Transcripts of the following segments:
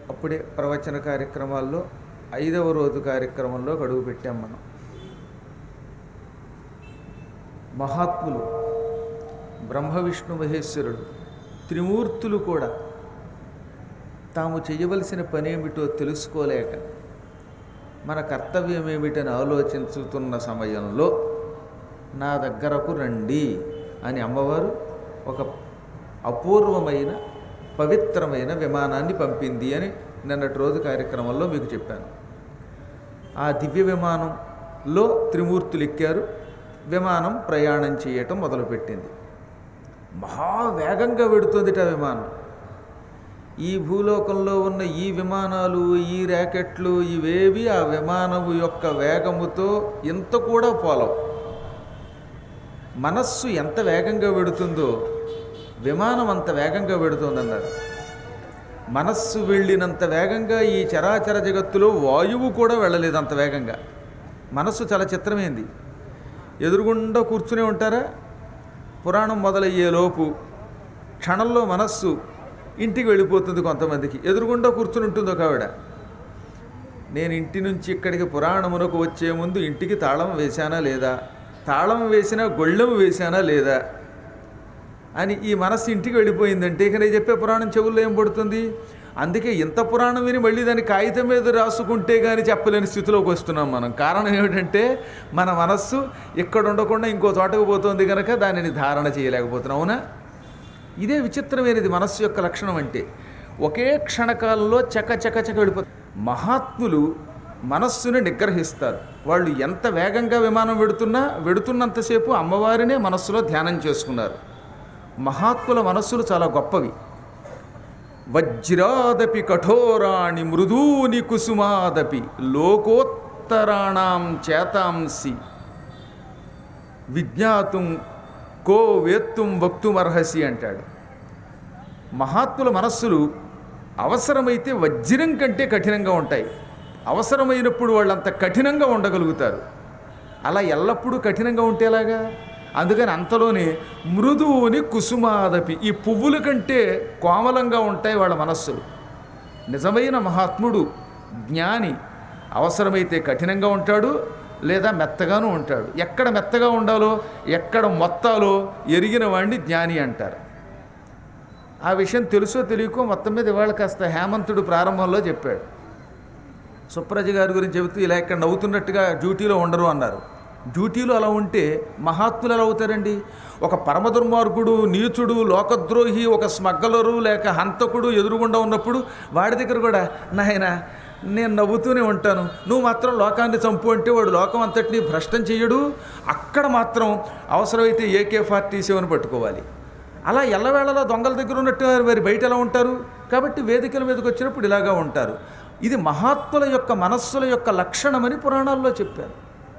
అప్పుడే ప్రవచన కార్యక్రమాల్లో ఐదవ రోజు కార్యక్రమంలో అడుగు పెట్టాం మనం మహాత్ములు బ్రహ్మ విష్ణు మహేశ్వరుడు త్రిమూర్తులు కూడా తాము చేయవలసిన పనేమిటో తెలుసుకోలేక మన కర్తవ్యం ఏమిటని ఆలోచించుతున్న సమయంలో నా దగ్గరకు రండి అని అమ్మవారు ఒక అపూర్వమైన పవిత్రమైన విమానాన్ని పంపింది అని నిన్నటి రోజు కార్యక్రమంలో మీకు చెప్పాను ఆ దివ్య విమానంలో త్రిమూర్తులు ఎక్కారు విమానం ప్రయాణం చేయటం మొదలుపెట్టింది మహావేగంగా వెడుతుందిట విమానం ఈ భూలోకంలో ఉన్న ఈ విమానాలు ఈ ర్యాకెట్లు ఇవేవి ఆ విమానము యొక్క వేగముతో ఇంత కూడా పోలవు మనస్సు ఎంత వేగంగా వెడుతుందో విమానం అంత వేగంగా వెడుతుందన్నారు మనస్సు వెళ్ళినంత వేగంగా ఈ చరాచర జగత్తులో వాయువు కూడా వెళ్ళలేదు అంత వేగంగా మనస్సు చాలా చిత్రమైంది ఎదురుగుండా కూర్చునే ఉంటారా పురాణం మొదలయ్యే లోపు క్షణంలో మనస్సు ఇంటికి వెళ్ళిపోతుంది కొంతమందికి ఎదురుగుండా కూర్చుని ఉంటుంది ఒక ఆవిడ నేను ఇంటి నుంచి ఇక్కడికి పురాణమునకు వచ్చే ముందు ఇంటికి తాళం వేశానా లేదా తాళం వేసినా గొళ్ళెము వేశానా లేదా అని ఈ మనస్సు ఇంటికి వెళ్ళిపోయిందంటే ఇక నేను చెప్పే పురాణం చెవుల్లో ఏం పడుతుంది అందుకే ఇంత పురాణం విని మళ్ళీ దాన్ని కాగితం మీద రాసుకుంటే కానీ చెప్పలేని స్థితిలోకి వస్తున్నాం మనం కారణం ఏమిటంటే మన మనస్సు ఇక్కడ ఉండకుండా ఇంకో చోటకు పోతుంది కనుక దానిని ధారణ చేయలేకపోతున్నాం అవునా ఇదే విచిత్రమైనది మనస్సు యొక్క లక్షణం అంటే ఒకే క్షణకాలంలో చక చక చక వెళ్ళిపోతుంది మహాత్ములు మనస్సుని నిగ్రహిస్తారు వాళ్ళు ఎంత వేగంగా విమానం వెడుతున్నా వెడుతున్నంతసేపు అమ్మవారినే మనస్సులో ధ్యానం చేసుకున్నారు మహాత్ముల మనస్సులు చాలా గొప్పవి వజ్రాదపి కఠోరాణి మృదూని కుసుమాదపి లోకోత్తరాణం చేతాంసి విజ్ఞాతుం కో వేత్తుం వక్తుమర్హసి అంటాడు మహాత్ముల మనస్సులు అవసరమైతే వజ్రం కంటే కఠినంగా ఉంటాయి అవసరమైనప్పుడు వాళ్ళంత కఠినంగా ఉండగలుగుతారు అలా ఎల్లప్పుడూ కఠినంగా ఉంటేలాగా అందుకని అంతలోనే మృదువుని కుసుమాదపి ఈ పువ్వుల కంటే కోమలంగా ఉంటాయి వాళ్ళ మనస్సులు నిజమైన మహాత్ముడు జ్ఞాని అవసరమైతే కఠినంగా ఉంటాడు లేదా మెత్తగాను ఉంటాడు ఎక్కడ మెత్తగా ఉండాలో ఎక్కడ మొత్తాలో ఎరిగిన వాడిని జ్ఞాని అంటారు ఆ విషయం తెలుసో తెలియకో మొత్తం మీద ఇవాళ కాస్త హేమంతుడు ప్రారంభంలో చెప్పాడు సుప్రజ గారి గురించి చెబుతూ ఇలా ఇక్కడ నవ్వుతున్నట్టుగా డ్యూటీలో ఉండరు అన్నారు డ్యూటీలో అలా ఉంటే మహాత్ములు ఎలా అవుతారండి ఒక పరమ దుర్మార్గుడు నీచుడు లోకద్రోహి ఒక స్మగ్గలరు లేక హంతకుడు ఎదురుగుండా ఉన్నప్పుడు వాడి దగ్గర కూడా నాయన నేను నవ్వుతూనే ఉంటాను నువ్వు మాత్రం లోకాన్ని చంపు అంటే వాడు లోకం అంతటినీ భ్రష్టం చెయ్యడు అక్కడ మాత్రం అవసరమైతే ఏకే ఫార్టీ సెవెన్ పట్టుకోవాలి అలా ఎల్లవేళలా దొంగల దగ్గర ఉన్నట్టు మరి బయట ఎలా ఉంటారు కాబట్టి వేదికల మీదకి వచ్చినప్పుడు ఇలాగా ఉంటారు ఇది మహాత్ముల యొక్క మనస్సుల యొక్క లక్షణమని పురాణాల్లో చెప్పారు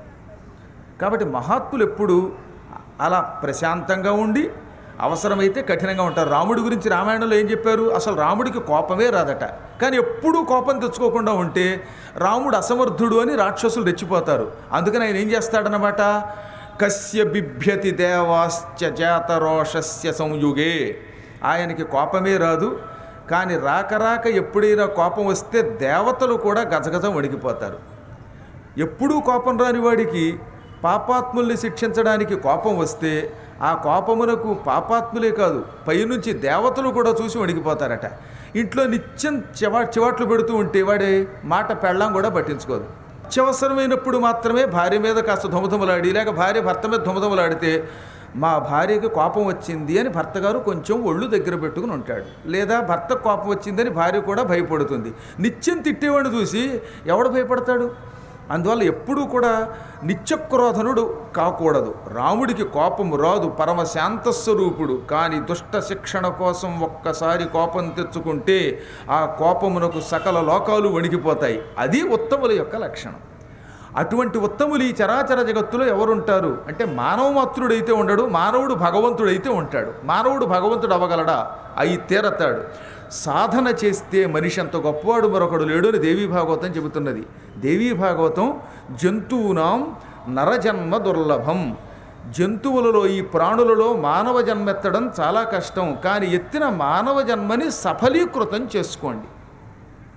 కాబట్టి మహాత్ములు ఎప్పుడు అలా ప్రశాంతంగా ఉండి అవసరమైతే కఠినంగా ఉంటారు రాముడి గురించి రామాయణంలో ఏం చెప్పారు అసలు రాముడికి కోపమే రాదట కానీ ఎప్పుడూ కోపం తెచ్చుకోకుండా ఉంటే రాముడు అసమర్థుడు అని రాక్షసులు రెచ్చిపోతారు అందుకని ఆయన ఏం చేస్తాడనమాట కస్య బిభ్యతి దేవాశ్చ జాతరోషస్య సంయుగే ఆయనకి కోపమే రాదు కానీ రాక రాక ఎప్పుడైనా కోపం వస్తే దేవతలు కూడా గజగజ వణికిపోతారు ఎప్పుడూ కోపం రాని వాడికి పాపాత్ముల్ని శిక్షించడానికి కోపం వస్తే ఆ కోపమునకు పాపాత్ములే కాదు పైనుంచి దేవతలు కూడా చూసి వణికిపోతారట ఇంట్లో నిత్యం చివా చివాట్లు పెడుతూ ఉంటే వాడి మాట పెళ్ళం కూడా పట్టించుకోదు అత్యవసరమైనప్పుడు మాత్రమే భార్య మీద కాస్త ధుమధుమలాడి లేక భార్య భర్త మీద ధుమధుమలాడితే మా భార్యకి కోపం వచ్చింది అని భర్త గారు కొంచెం ఒళ్ళు దగ్గర పెట్టుకుని ఉంటాడు లేదా భర్త కోపం వచ్చిందని భార్య కూడా భయపడుతుంది నిత్యం తిట్టేవాడిని చూసి ఎవడు భయపడతాడు అందువల్ల ఎప్పుడూ కూడా నిత్యక్రోధనుడు కాకూడదు రాముడికి కోపం రాదు పరమ శాంతస్వరూపుడు కానీ దుష్ట శిక్షణ కోసం ఒక్కసారి కోపం తెచ్చుకుంటే ఆ కోపమునకు సకల లోకాలు వణికిపోతాయి అది ఉత్తముల యొక్క లక్షణం అటువంటి ఉత్తములు ఈ చరాచర జగత్తులో ఎవరుంటారు అంటే మానవ మాతృడైతే ఉండడు మానవుడు భగవంతుడైతే ఉంటాడు మానవుడు భగవంతుడు అవ్వగలడా అయి తీరతాడు సాధన చేస్తే మనిషి అంత గొప్పవాడు మరొకడు లేడు అని దేవీ భాగవతం చెబుతున్నది దేవీ భాగవతం జంతువునాం నరజన్మ దుర్లభం జంతువులలో ఈ ప్రాణులలో మానవ జన్మెత్తడం చాలా కష్టం కానీ ఎత్తిన మానవ జన్మని సఫలీకృతం చేసుకోండి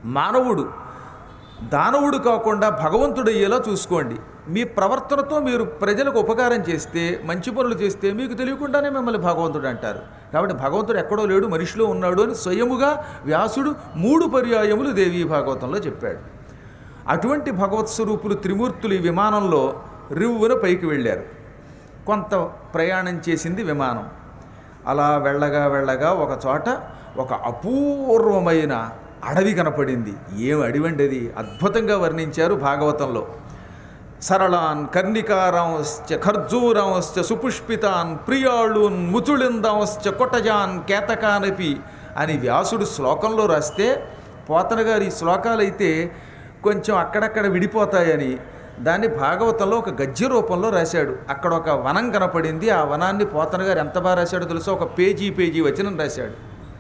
మానవుడు దానవుడు కాకుండా భగవంతుడయ్యేలా చూసుకోండి మీ ప్రవర్తనతో మీరు ప్రజలకు ఉపకారం చేస్తే మంచి పనులు చేస్తే మీకు తెలియకుండానే మిమ్మల్ని భగవంతుడు అంటారు కాబట్టి భగవంతుడు ఎక్కడో లేడు మనిషిలో ఉన్నాడు అని స్వయముగా వ్యాసుడు మూడు పర్యాయములు దేవీ భాగవతంలో చెప్పాడు అటువంటి భగవత్ స్వరూపులు త్రిమూర్తులు ఈ విమానంలో రివ్వున పైకి వెళ్ళారు కొంత ప్రయాణం చేసింది విమానం అలా వెళ్ళగా వెళ్ళగా ఒక చోట ఒక అపూర్వమైన అడవి కనపడింది ఏం అడివండి అది అద్భుతంగా వర్ణించారు భాగవతంలో సరళాన్ కర్ణికారాంశ్చ ఖర్జూరాంశ్చ సుపుష్పితాన్ ప్రియాళూన్ ముచుళిందాంశ్చ కొటజాన్ కేతకానపి అని వ్యాసుడు శ్లోకంలో రాస్తే పోతన గారి ఈ శ్లోకాలైతే కొంచెం అక్కడక్కడ విడిపోతాయని దాన్ని భాగవతంలో ఒక గద్య రూపంలో రాశాడు అక్కడ ఒక వనం కనపడింది ఆ వనాన్ని పోతన గారు ఎంత బాగా రాశాడో తెలుసో ఒక పేజీ పేజీ వచనం రాశాడు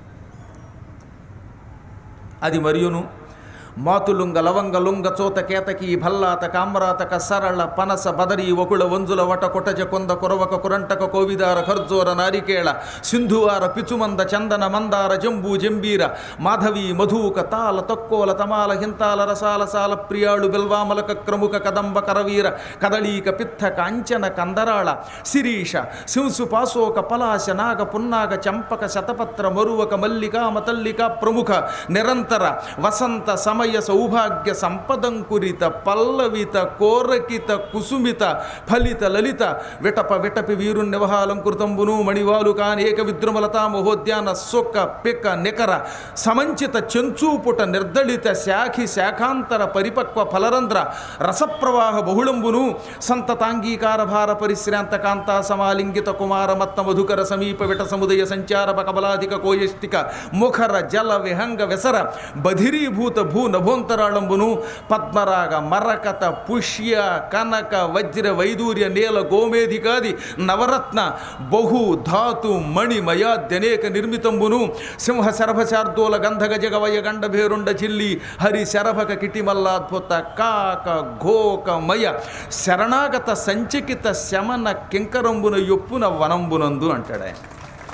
అది మరియును మాతులుంగ లవంగ లుంగ చోత కేతకి భల్లాత కామ్రాతక సరళ పనస బదరి వకుళ వంజుల వట కొటజ కొంద కురవక కురంటక కోవిదార ఖర్జోర నారికేళ సింధువార పిచుమంద చందన మందార జంబూ జంబీర మాధవి మధుక తాల తక్కువల తమాల హింతాల రసాల సాల ప్రియాళు బిల్వామలక క్రముక కదంబ కరవీర కదళీక పిత్త కాంచన కందరాళ శిరీష శింసు పాశోక పలాశ నాగ పున్నాగ చంపక శతపత్ర మరువక మల్లికా మతల్లిక ప్రముఖ నిరంతర వసంత సమయ సౌభాగ్య సంపదంకురిత పల్లవిత కోరకిత కుసుమిత ఫలిత లలిత విటప విటపి వీరు నివహాలంకృతంబును మణివాలు కాని ఏక విద్రుమలతా మహోద్యాన సొక్క పిక్క నికర సమంచిత చెంచూపుట నిర్దళిత శాఖి శాఖాంతర పరిపక్వ ఫలరంధ్ర రసప్రవాహ బహుళంబును సంతతాంగీకార భార పరిశ్రాంత కాంతా సమాలింగిత కుమార మత్త మధుకర సమీప విట సముదయ సంచార బకబలాధిక కోయష్టిక ముఖర జల విహంగ వెసర బధిరీభూత భూ నభోంతరాళంబును పద్మరాగ మరకత పుష్య కనక వజ్ర వైదూర్య నీల గోమేధికాది నవరత్న బహు ధాతు మణి మయాద్యనేక నిర్మితంబును సింహ శరభశార్దూల గంధగ జగవయ గండ భేరుండ చిల్లి హరి శరభక కిటిమల్లాద్భుత కాక ఘోక మయ శరణాగత సంచకిత శమన కింకరంబున యొప్పున వనంబునందు అంటాడు ఆయన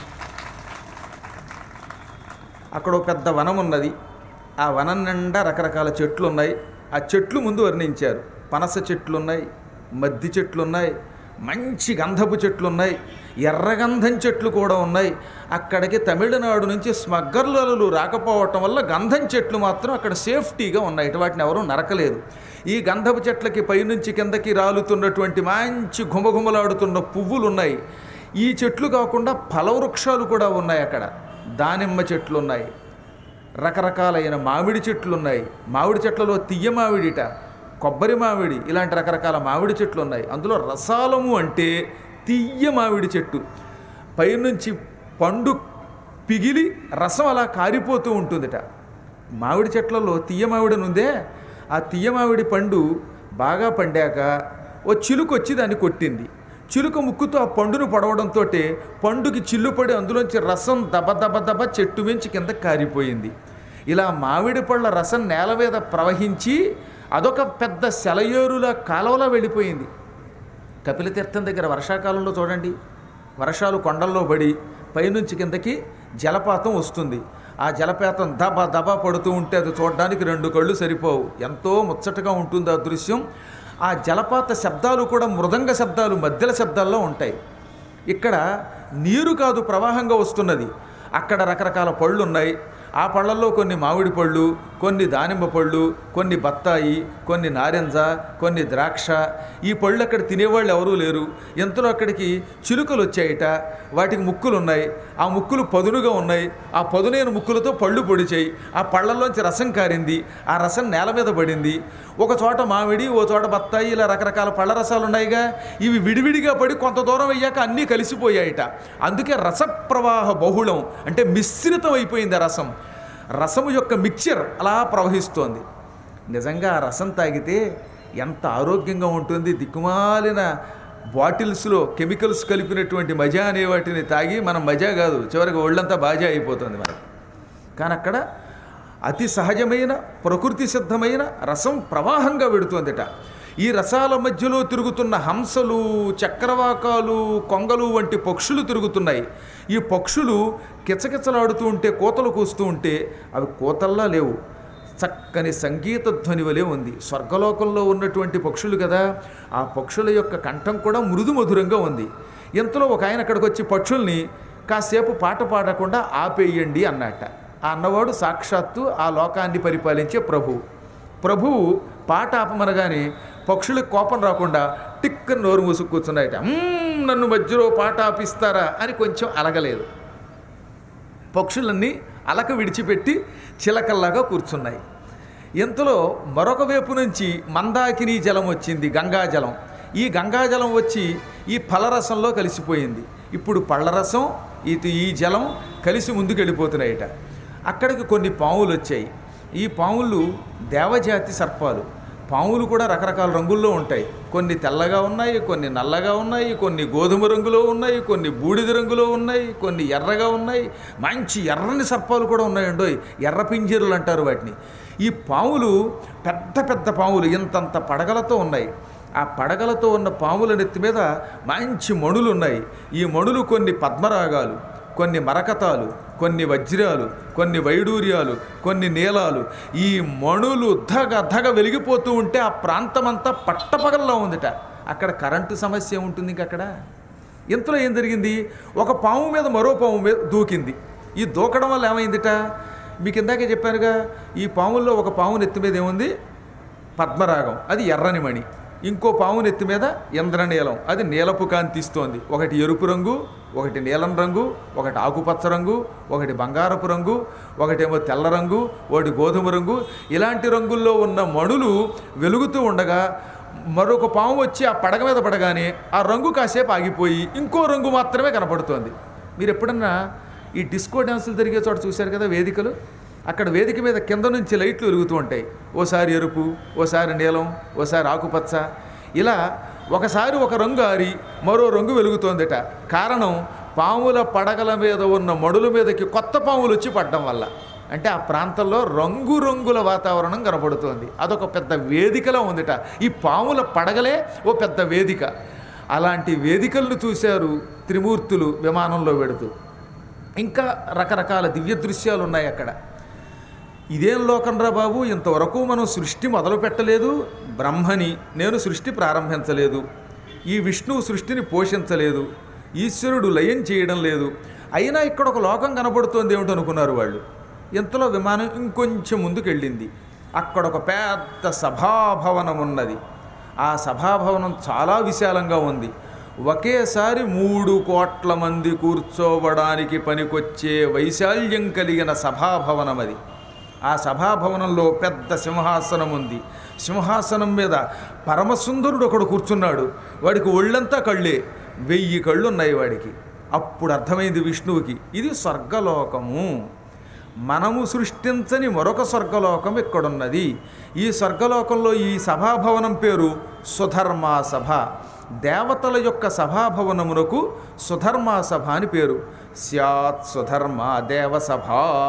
అక్కడ ఒక పెద్ద వనం ఉన్నది ఆ వనం నిండా రకరకాల చెట్లు ఉన్నాయి ఆ చెట్లు ముందు వర్ణించారు పనస చెట్లు ఉన్నాయి మద్ది చెట్లు ఉన్నాయి మంచి గంధపు చెట్లు ఉన్నాయి ఎర్రగంధం చెట్లు కూడా ఉన్నాయి అక్కడికి తమిళనాడు నుంచి స్మగ్గర్లు రాకపోవటం వల్ల గంధం చెట్లు మాత్రం అక్కడ సేఫ్టీగా ఉన్నాయి వాటిని ఎవరూ నరకలేదు ఈ గంధపు చెట్లకి పైనుంచి కిందకి రాలుతున్నటువంటి మంచి ఘుమఘుమలాడుతున్న పువ్వులు ఉన్నాయి ఈ చెట్లు కాకుండా ఫలవృక్షాలు కూడా ఉన్నాయి అక్కడ దానిమ్మ చెట్లు ఉన్నాయి రకరకాలైన మామిడి చెట్లు ఉన్నాయి మామిడి చెట్లలో తియ్య మామిడిట కొబ్బరి మామిడి ఇలాంటి రకరకాల మామిడి చెట్లు ఉన్నాయి అందులో రసాలము అంటే తియ్య మామిడి చెట్టు పైనుంచి పండు పిగిలి రసం అలా కారిపోతూ ఉంటుందిట మామిడి చెట్లలో తియ్య మామిడి ఉందే ఆ తియ్య మామిడి పండు బాగా పండాక ఓ చిలుక వచ్చి దాన్ని కొట్టింది చిలుక ముక్కుతో ఆ పండును పడవడంతో పండుకి చిల్లు పడి అందులోంచి రసం దబ దబ దబ చెట్టు మించి కింద కారిపోయింది ఇలా మామిడి పళ్ళ రసం నేల మీద ప్రవహించి అదొక పెద్ద సెలయేరుల కాలువలా వెళ్ళిపోయింది కపిలతీర్థం దగ్గర వర్షాకాలంలో చూడండి వర్షాలు కొండల్లో పడి పైనుంచి కిందకి జలపాతం వస్తుంది ఆ జలపాతం దబ దబ పడుతూ ఉంటే అది చూడడానికి రెండు కళ్ళు సరిపోవు ఎంతో ముచ్చటగా ఉంటుంది ఆ దృశ్యం ఆ జలపాత శబ్దాలు కూడా మృదంగ శబ్దాలు మధ్యల శబ్దాల్లో ఉంటాయి ఇక్కడ నీరు కాదు ప్రవాహంగా వస్తున్నది అక్కడ రకరకాల పళ్ళు ఉన్నాయి ఆ పళ్ళల్లో కొన్ని మామిడి పళ్ళు కొన్ని దానిమ్మ పళ్ళు కొన్ని బత్తాయి కొన్ని నారింజ కొన్ని ద్రాక్ష ఈ పళ్ళు అక్కడ తినేవాళ్ళు ఎవరూ లేరు ఎంతలో అక్కడికి చిలుకలు వచ్చాయిట వాటికి ముక్కులు ఉన్నాయి ఆ ముక్కులు పదునుగా ఉన్నాయి ఆ పదునైన ముక్కులతో పళ్ళు పొడిచాయి ఆ పళ్ళల్లోంచి రసం కారింది ఆ రసం నేల మీద పడింది ఒక చోట మామిడి ఓ చోట బత్తాయి ఇలా రకరకాల పళ్ళ రసాలు ఉన్నాయిగా ఇవి విడివిడిగా పడి కొంత దూరం అయ్యాక అన్నీ కలిసిపోయాయిట అందుకే రసప్రవాహ బహుళం అంటే మిశ్రితం అయిపోయింది ఆ రసం రసము యొక్క మిక్చర్ అలా ప్రవహిస్తోంది నిజంగా ఆ రసం తాగితే ఎంత ఆరోగ్యంగా ఉంటుంది దిక్కుమాలిన బాటిల్స్లో కెమికల్స్ కలిపినటువంటి మజా అనే వాటిని తాగి మనం మజా కాదు చివరికి ఒళ్ళంతా బాజా అయిపోతుంది మనకి కానీ అక్కడ అతి సహజమైన ప్రకృతి సిద్ధమైన రసం ప్రవాహంగా వెడుతోందట ఈ రసాల మధ్యలో తిరుగుతున్న హంసలు చక్రవాకాలు కొంగలు వంటి పక్షులు తిరుగుతున్నాయి ఈ పక్షులు కిచకిచలాడుతూ ఉంటే కోతలు కూస్తూ ఉంటే అవి కోతల్లా లేవు చక్కని సంగీత ధ్వని వలె ఉంది స్వర్గలోకంలో ఉన్నటువంటి పక్షులు కదా ఆ పక్షుల యొక్క కంఠం కూడా మృదు మధురంగా ఉంది ఇంతలో ఒక ఆయన అక్కడికి వచ్చి పక్షుల్ని కాసేపు పాట పాడకుండా ఆపేయండి అన్నట్ట ఆ అన్నవాడు సాక్షాత్తు ఆ లోకాన్ని పరిపాలించే ప్రభువు ప్రభువు పాట ఆపమనగానే పక్షులకు కోపం రాకుండా టిక్కని నోరు మూసుకు కూర్చున్నాయట "మ్మ్, నన్ను మధ్యలో పాట ఆపిస్తారా అని కొంచెం అలగలేదు పక్షులన్నీ అలక విడిచిపెట్టి చిలకల్లాగా కూర్చున్నాయి ఇంతలో మరొక వైపు నుంచి మందాకిని జలం వచ్చింది గంగాజలం ఈ గంగాజలం వచ్చి ఈ ఫలరసంలో కలిసిపోయింది ఇప్పుడు పళ్ళరసం ఇది ఈ జలం కలిసి ముందుకు వెళ్ళిపోతున్నాయట అక్కడికి కొన్ని పాములు వచ్చాయి ఈ పాములు దేవజాతి సర్పాలు పాములు కూడా రకరకాల రంగుల్లో ఉంటాయి కొన్ని తెల్లగా ఉన్నాయి కొన్ని నల్లగా ఉన్నాయి కొన్ని గోధుమ రంగులో ఉన్నాయి కొన్ని బూడిద రంగులో ఉన్నాయి కొన్ని ఎర్రగా ఉన్నాయి మంచి ఎర్రని సర్పాలు కూడా ఉన్నాయండోయ్ ఎర్ర పింజీరులు అంటారు వాటిని ఈ పాములు పెద్ద పెద్ద పాములు ఇంతంత పడగలతో ఉన్నాయి ఆ పడగలతో ఉన్న పాముల నెత్తి మీద మంచి మణులు ఉన్నాయి ఈ మణులు కొన్ని పద్మరాగాలు కొన్ని మరకతాలు కొన్ని వజ్రాలు కొన్ని వైడూర్యాలు కొన్ని నీలాలు ఈ మణులు ధగ ధగ వెలిగిపోతూ ఉంటే ఆ ప్రాంతమంతా పట్టపగల్లో ఉందిట అక్కడ కరెంటు సమస్య ఉంటుంది ఇంక అక్కడ ఇంతలో ఏం జరిగింది ఒక పాము మీద మరో పాము మీద దూకింది ఈ దూకడం వల్ల ఏమైందిట మీకు ఇందాకే చెప్పానుగా ఈ పాముల్లో ఒక పాము నెత్తి మీద ఏముంది పద్మరాగం అది ఎర్రని మణి ఇంకో పాము నెత్తి మీద ఇంద్రనీలం అది నీలపు కాంతి ఇస్తోంది ఒకటి ఎరుపు రంగు ఒకటి నీలం రంగు ఒకటి ఆకుపచ్చ రంగు ఒకటి బంగారపు రంగు ఒకటేమో తెల్ల రంగు ఒకటి గోధుమ రంగు ఇలాంటి రంగుల్లో ఉన్న మణులు వెలుగుతూ ఉండగా మరొక పాము వచ్చి ఆ పడగ మీద పడగానే ఆ రంగు కాసేపు ఆగిపోయి ఇంకో రంగు మాత్రమే కనపడుతోంది మీరు ఎప్పుడన్నా ఈ డిస్కో డ్యాన్సులు జరిగే చోట చూశారు కదా వేదికలు అక్కడ వేదిక మీద కింద నుంచి లైట్లు వెలుగుతూ ఉంటాయి ఓసారి ఎరుపు ఓసారి నీలం ఓసారి ఆకుపచ్చ ఇలా ఒకసారి ఒక రంగు ఆరి మరో రంగు వెలుగుతోందట కారణం పాముల పడగల మీద ఉన్న మడుల మీదకి కొత్త పాములు వచ్చి పడడం వల్ల అంటే ఆ ప్రాంతంలో రంగురంగుల వాతావరణం కనపడుతోంది అదొక పెద్ద వేదికలా ఉందిట ఈ పాముల పడగలే ఓ పెద్ద వేదిక అలాంటి వేదికలను చూశారు త్రిమూర్తులు విమానంలో పెడుతూ ఇంకా రకరకాల దివ్య దృశ్యాలు ఉన్నాయి అక్కడ ఇదేం లోకంరా బాబు ఇంతవరకు మనం సృష్టి మొదలు పెట్టలేదు బ్రహ్మని నేను సృష్టి ప్రారంభించలేదు ఈ విష్ణువు సృష్టిని పోషించలేదు ఈశ్వరుడు లయం చేయడం లేదు అయినా ఇక్కడ ఒక లోకం కనబడుతోంది ఏమిటో అనుకున్నారు వాళ్ళు ఇంతలో విమానం ఇంకొంచెం ముందుకు వెళ్ళింది అక్కడ ఒక పెద్ద సభాభవనం ఉన్నది ఆ సభాభవనం చాలా విశాలంగా ఉంది ఒకేసారి మూడు కోట్ల మంది కూర్చోవడానికి పనికొచ్చే వైశాల్యం కలిగిన సభాభవనం అది ఆ సభాభవనంలో పెద్ద సింహాసనం ఉంది సింహాసనం మీద పరమసుందరుడు ఒకడు కూర్చున్నాడు వాడికి ఒళ్ళంతా కళ్ళే వెయ్యి కళ్ళు ఉన్నాయి వాడికి అప్పుడు అర్థమైంది విష్ణువుకి ఇది స్వర్గలోకము మనము సృష్టించని మరొక స్వర్గలోకం ఇక్కడున్నది ఈ స్వర్గలోకంలో ఈ సభాభవనం పేరు సుధర్మా సభ దేవతల యొక్క సభాభవనమునకు సుధర్మా సభ అని పేరు స్యాత్ సుధర్మ దేవసభ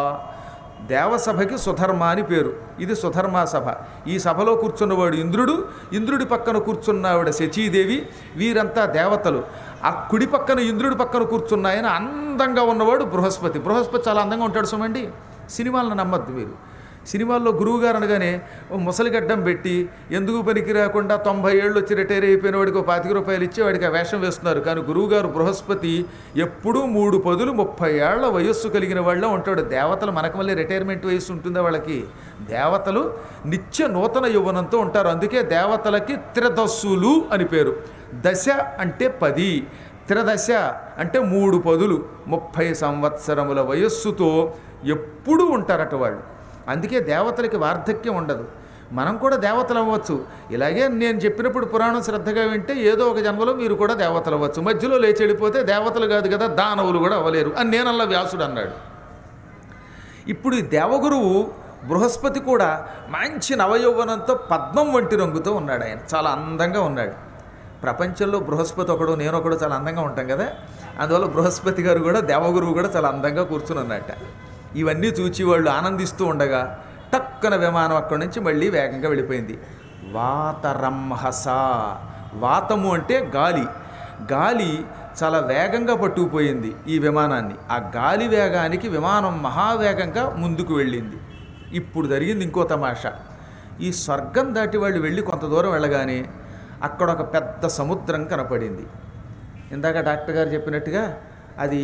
దేవసభకి సుధర్మ అని పేరు ఇది సుధర్మా సభ ఈ సభలో కూర్చున్నవాడు ఇంద్రుడు ఇంద్రుడి పక్కన కూర్చున్నావిడ శచీదేవి వీరంతా దేవతలు ఆ కుడి పక్కన ఇంద్రుడి పక్కన కూర్చున్నాయని అందంగా ఉన్నవాడు బృహస్పతి బృహస్పతి చాలా అందంగా ఉంటాడు సుమండి సినిమాలను నమ్మద్దు మీరు సినిమాల్లో గురువు గారు అనగానే ఓ ముసలిగడ్డం పెట్టి ఎందుకు పనికి రాకుండా తొంభై ఏళ్ళు వచ్చి రిటైర్ అయిపోయిన వాడికి ఓ పాతిక రూపాయలు ఇచ్చి వాడికి ఆ వేషం వేస్తున్నారు కానీ గురువుగారు బృహస్పతి ఎప్పుడూ మూడు పదులు ముప్పై ఏళ్ల వయస్సు కలిగిన వాళ్ళ ఉంటాడు దేవతలు మనకు మళ్ళీ రిటైర్మెంట్ వయస్సు ఉంటుందా వాళ్ళకి దేవతలు నిత్య నూతన యౌవనంతో ఉంటారు అందుకే దేవతలకి త్రిదస్సులు అని పేరు దశ అంటే పది త్రిదశ అంటే మూడు పదులు ముప్పై సంవత్సరముల వయస్సుతో ఎప్పుడూ ఉంటారట వాళ్ళు అందుకే దేవతలకి వార్ధక్యం ఉండదు మనం కూడా దేవతలు అవ్వచ్చు ఇలాగే నేను చెప్పినప్పుడు పురాణం శ్రద్ధగా వింటే ఏదో ఒక జన్మలో మీరు కూడా దేవతలు అవ్వచ్చు మధ్యలో లేచి వెళ్ళిపోతే దేవతలు కాదు కదా దానవులు కూడా అవ్వలేరు అని నేనల్లా వ్యాసుడు అన్నాడు ఇప్పుడు ఈ దేవగురువు బృహస్పతి కూడా మంచి నవయౌవనంతో పద్మం వంటి రంగుతో ఉన్నాడు ఆయన చాలా అందంగా ఉన్నాడు ప్రపంచంలో బృహస్పతి ఒకడు నేను ఒకడు చాలా అందంగా ఉంటాం కదా అందువల్ల బృహస్పతి గారు కూడా దేవగురువు కూడా చాలా అందంగా కూర్చుని ఉన్నట్ట ఇవన్నీ చూచి వాళ్ళు ఆనందిస్తూ ఉండగా టక్కన విమానం అక్కడి నుంచి మళ్ళీ వేగంగా వెళ్ళిపోయింది వాతరంహస వాతము అంటే గాలి గాలి చాలా వేగంగా పట్టుకుపోయింది ఈ విమానాన్ని ఆ గాలి వేగానికి విమానం మహావేగంగా ముందుకు వెళ్ళింది ఇప్పుడు జరిగింది ఇంకో తమాషా ఈ స్వర్గం దాటి వాళ్ళు వెళ్ళి కొంత దూరం వెళ్ళగానే అక్కడ ఒక పెద్ద సముద్రం కనపడింది ఇందాక డాక్టర్ గారు చెప్పినట్టుగా అది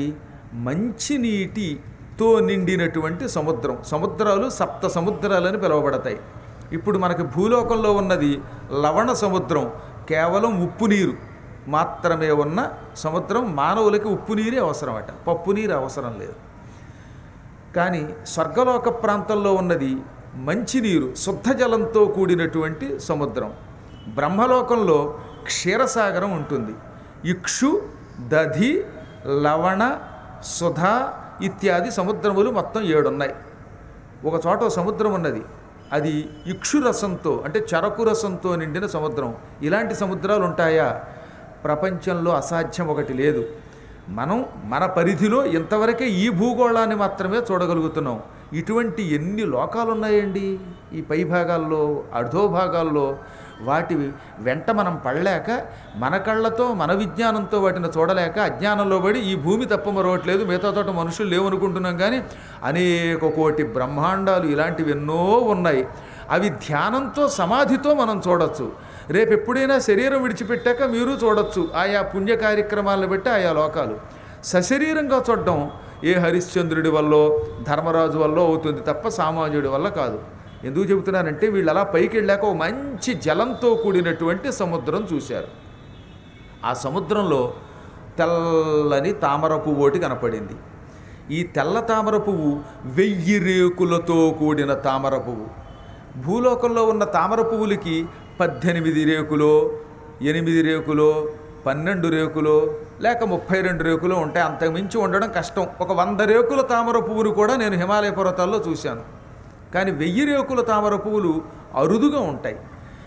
మంచినీటితో నిండినటువంటి సముద్రం సముద్రాలు సప్త సముద్రాలని పిలువబడతాయి ఇప్పుడు మనకి భూలోకంలో ఉన్నది లవణ సముద్రం కేవలం ఉప్పు నీరు మాత్రమే ఉన్న సముద్రం మానవులకి ఉప్పు నీరే అవసరమట పప్పు నీరు అవసరం లేదు కానీ స్వర్గలోక ప్రాంతంలో ఉన్నది మంచినీరు శుద్ధ జలంతో కూడినటువంటి సముద్రం బ్రహ్మలోకంలో క్షీరసాగరం ఉంటుంది ఇక్షు దధి లవణ సుధ ఇత్యాది సముద్రములు మొత్తం ఏడున్నాయి ఒక చోట ఓ సముద్రం ఉన్నది అది ఇక్షు రసంతో అంటే చెరకు రసంతో నిండిన సముద్రం ఇలాంటి సముద్రాలు ఉంటాయా ప్రపంచంలో అసాధ్యం ఒకటి లేదు మనం మన పరిధిలో ఇంతవరకే ఈ భూగోళాన్ని మాత్రమే చూడగలుగుతున్నాం ఇటువంటి ఎన్ని లోకాలు ఉన్నాయండి ఈ పై భాగాల్లో అధో భాగాల్లో వాటి వెంట మనం పడలేక మన కళ్ళతో మన విజ్ఞానంతో వాటిని చూడలేక అజ్ఞానంలో పడి ఈ భూమి తప్ప మరొకట్లేదు మిగతా చోట మనుషులు లేవనుకుంటున్నాం కానీ అనేక కోటి బ్రహ్మాండాలు ఇలాంటివి ఎన్నో ఉన్నాయి అవి ధ్యానంతో సమాధితో మనం చూడొచ్చు రేపు ఎప్పుడైనా శరీరం విడిచిపెట్టాక మీరు చూడొచ్చు ఆయా పుణ్య కార్యక్రమాలను బట్టి ఆయా లోకాలు సశరీరంగా చూడడం ఏ హరిశ్చంద్రుడి వల్ల ధర్మరాజు వల్ల అవుతుంది తప్ప సామాన్యుడి వల్ల కాదు ఎందుకు చెబుతున్నానంటే వీళ్ళు అలా పైకి వెళ్ళాక ఒక మంచి జలంతో కూడినటువంటి సముద్రం చూశారు ఆ సముద్రంలో తెల్లని తామర పువ్వు ఒకటి కనపడింది ఈ తెల్ల తామర పువ్వు వెయ్యి రేకులతో కూడిన తామర పువ్వు భూలోకంలో ఉన్న తామర పువ్వులకి పద్దెనిమిది రేకులో ఎనిమిది రేకులో పన్నెండు రేకులో లేక ముప్పై రెండు రేకులు ఉంటాయి అంతకుమించి ఉండడం కష్టం ఒక వంద రేకుల తామర పువ్వును కూడా నేను హిమాలయ పర్వతాల్లో చూశాను కానీ వెయ్యి రేకుల తామర పువ్వులు అరుదుగా ఉంటాయి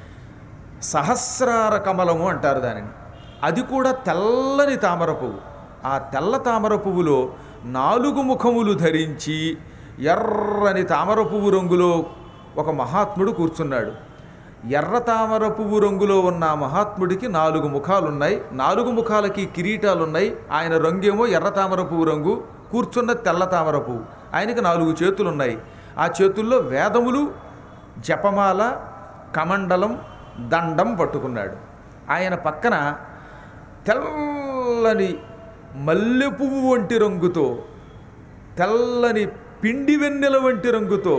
సహస్రార కమలము అంటారు దానిని అది కూడా తెల్లని తామర పువ్వు ఆ తెల్ల తామర పువ్వులో నాలుగు ముఖములు ధరించి ఎర్రని తామర పువ్వు రంగులో ఒక మహాత్ముడు కూర్చున్నాడు ఎర్ర తామర పువ్వు రంగులో ఉన్న ఆ మహాత్ముడికి నాలుగు ముఖాలున్నాయి నాలుగు ముఖాలకి కిరీటాలున్నాయి ఆయన రంగేమో ఎర్ర తామర పువ్వు రంగు కూర్చున్న తెల్ల తామర పువ్వు ఆయనకి నాలుగు చేతులున్నాయి ఆ చేతుల్లో వేదములు జపమాల కమండలం దండం పట్టుకున్నాడు ఆయన పక్కన తెల్లని మల్లె పువ్వు వంటి రంగుతో తెల్లని పిండి వెన్నెల వంటి రంగుతో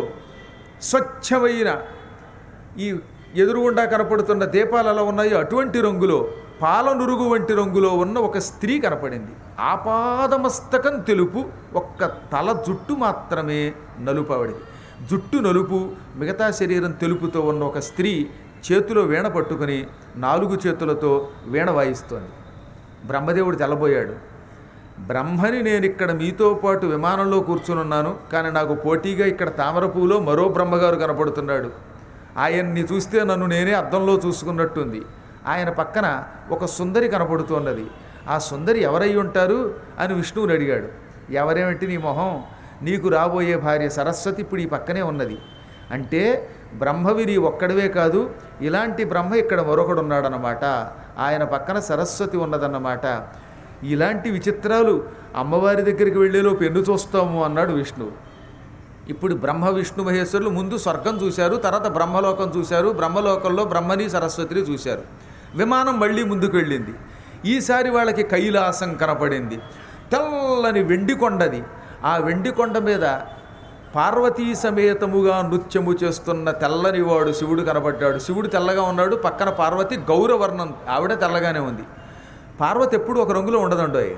స్వచ్ఛమైన ఈ ఎదురుగుండా కనపడుతున్న దీపాలు ఎలా ఉన్నాయో అటువంటి రంగులో పాల నురుగు వంటి రంగులో ఉన్న ఒక స్త్రీ కనపడింది ఆపాదమస్తకం తెలుపు ఒక్క తల జుట్టు మాత్రమే నలుపు ఆవిడది జుట్టు నలుపు మిగతా శరీరం తెలుపుతో ఉన్న ఒక స్త్రీ చేతిలో వీణ పట్టుకుని నాలుగు చేతులతో వీణ వాయిస్తోంది బ్రహ్మదేవుడు తెల్లబోయాడు బ్రహ్మని నేను ఇక్కడ మీతో పాటు విమానంలో కూర్చునున్నాను కానీ నాకు పోటీగా ఇక్కడ తామరపులో మరో బ్రహ్మగారు కనపడుతున్నాడు ఆయన్ని చూస్తే నన్ను నేనే అద్దంలో చూసుకున్నట్టుంది ఆయన పక్కన ఒక సుందరి కనపడుతున్నది ఆ సుందరి ఎవరై ఉంటారు అని విష్ణువుని అడిగాడు ఎవరేమిటి నీ మొహం నీకు రాబోయే భార్య సరస్వతి ఇప్పుడు ఈ పక్కనే ఉన్నది అంటే బ్రహ్మవిరి ఒక్కడవే కాదు ఇలాంటి బ్రహ్మ ఇక్కడ మరొకడు ఉన్నాడన్నమాట ఆయన పక్కన సరస్వతి ఉన్నదన్నమాట ఇలాంటి విచిత్రాలు అమ్మవారి దగ్గరికి వెళ్ళేలోపు ఎన్ను చూస్తాము అన్నాడు విష్ణువు ఇప్పుడు బ్రహ్మ విష్ణు మహేశ్వరులు ముందు స్వర్గం చూశారు తర్వాత బ్రహ్మలోకం చూశారు బ్రహ్మలోకంలో బ్రహ్మని సరస్వతిని చూశారు విమానం మళ్ళీ ముందుకు వెళ్ళింది ఈసారి వాళ్ళకి కైలాసం కనపడింది తెల్లని వెండి కొండది ఆ వెండి కొండ మీద పార్వతీ సమేతముగా నృత్యము చేస్తున్న తెల్లని వాడు శివుడు కనబడ్డాడు శివుడు తెల్లగా ఉన్నాడు పక్కన పార్వతి గౌరవర్ణం ఆవిడ తెల్లగానే ఉంది పార్వతి ఎప్పుడు ఒక రంగులో ఉండదండోయ్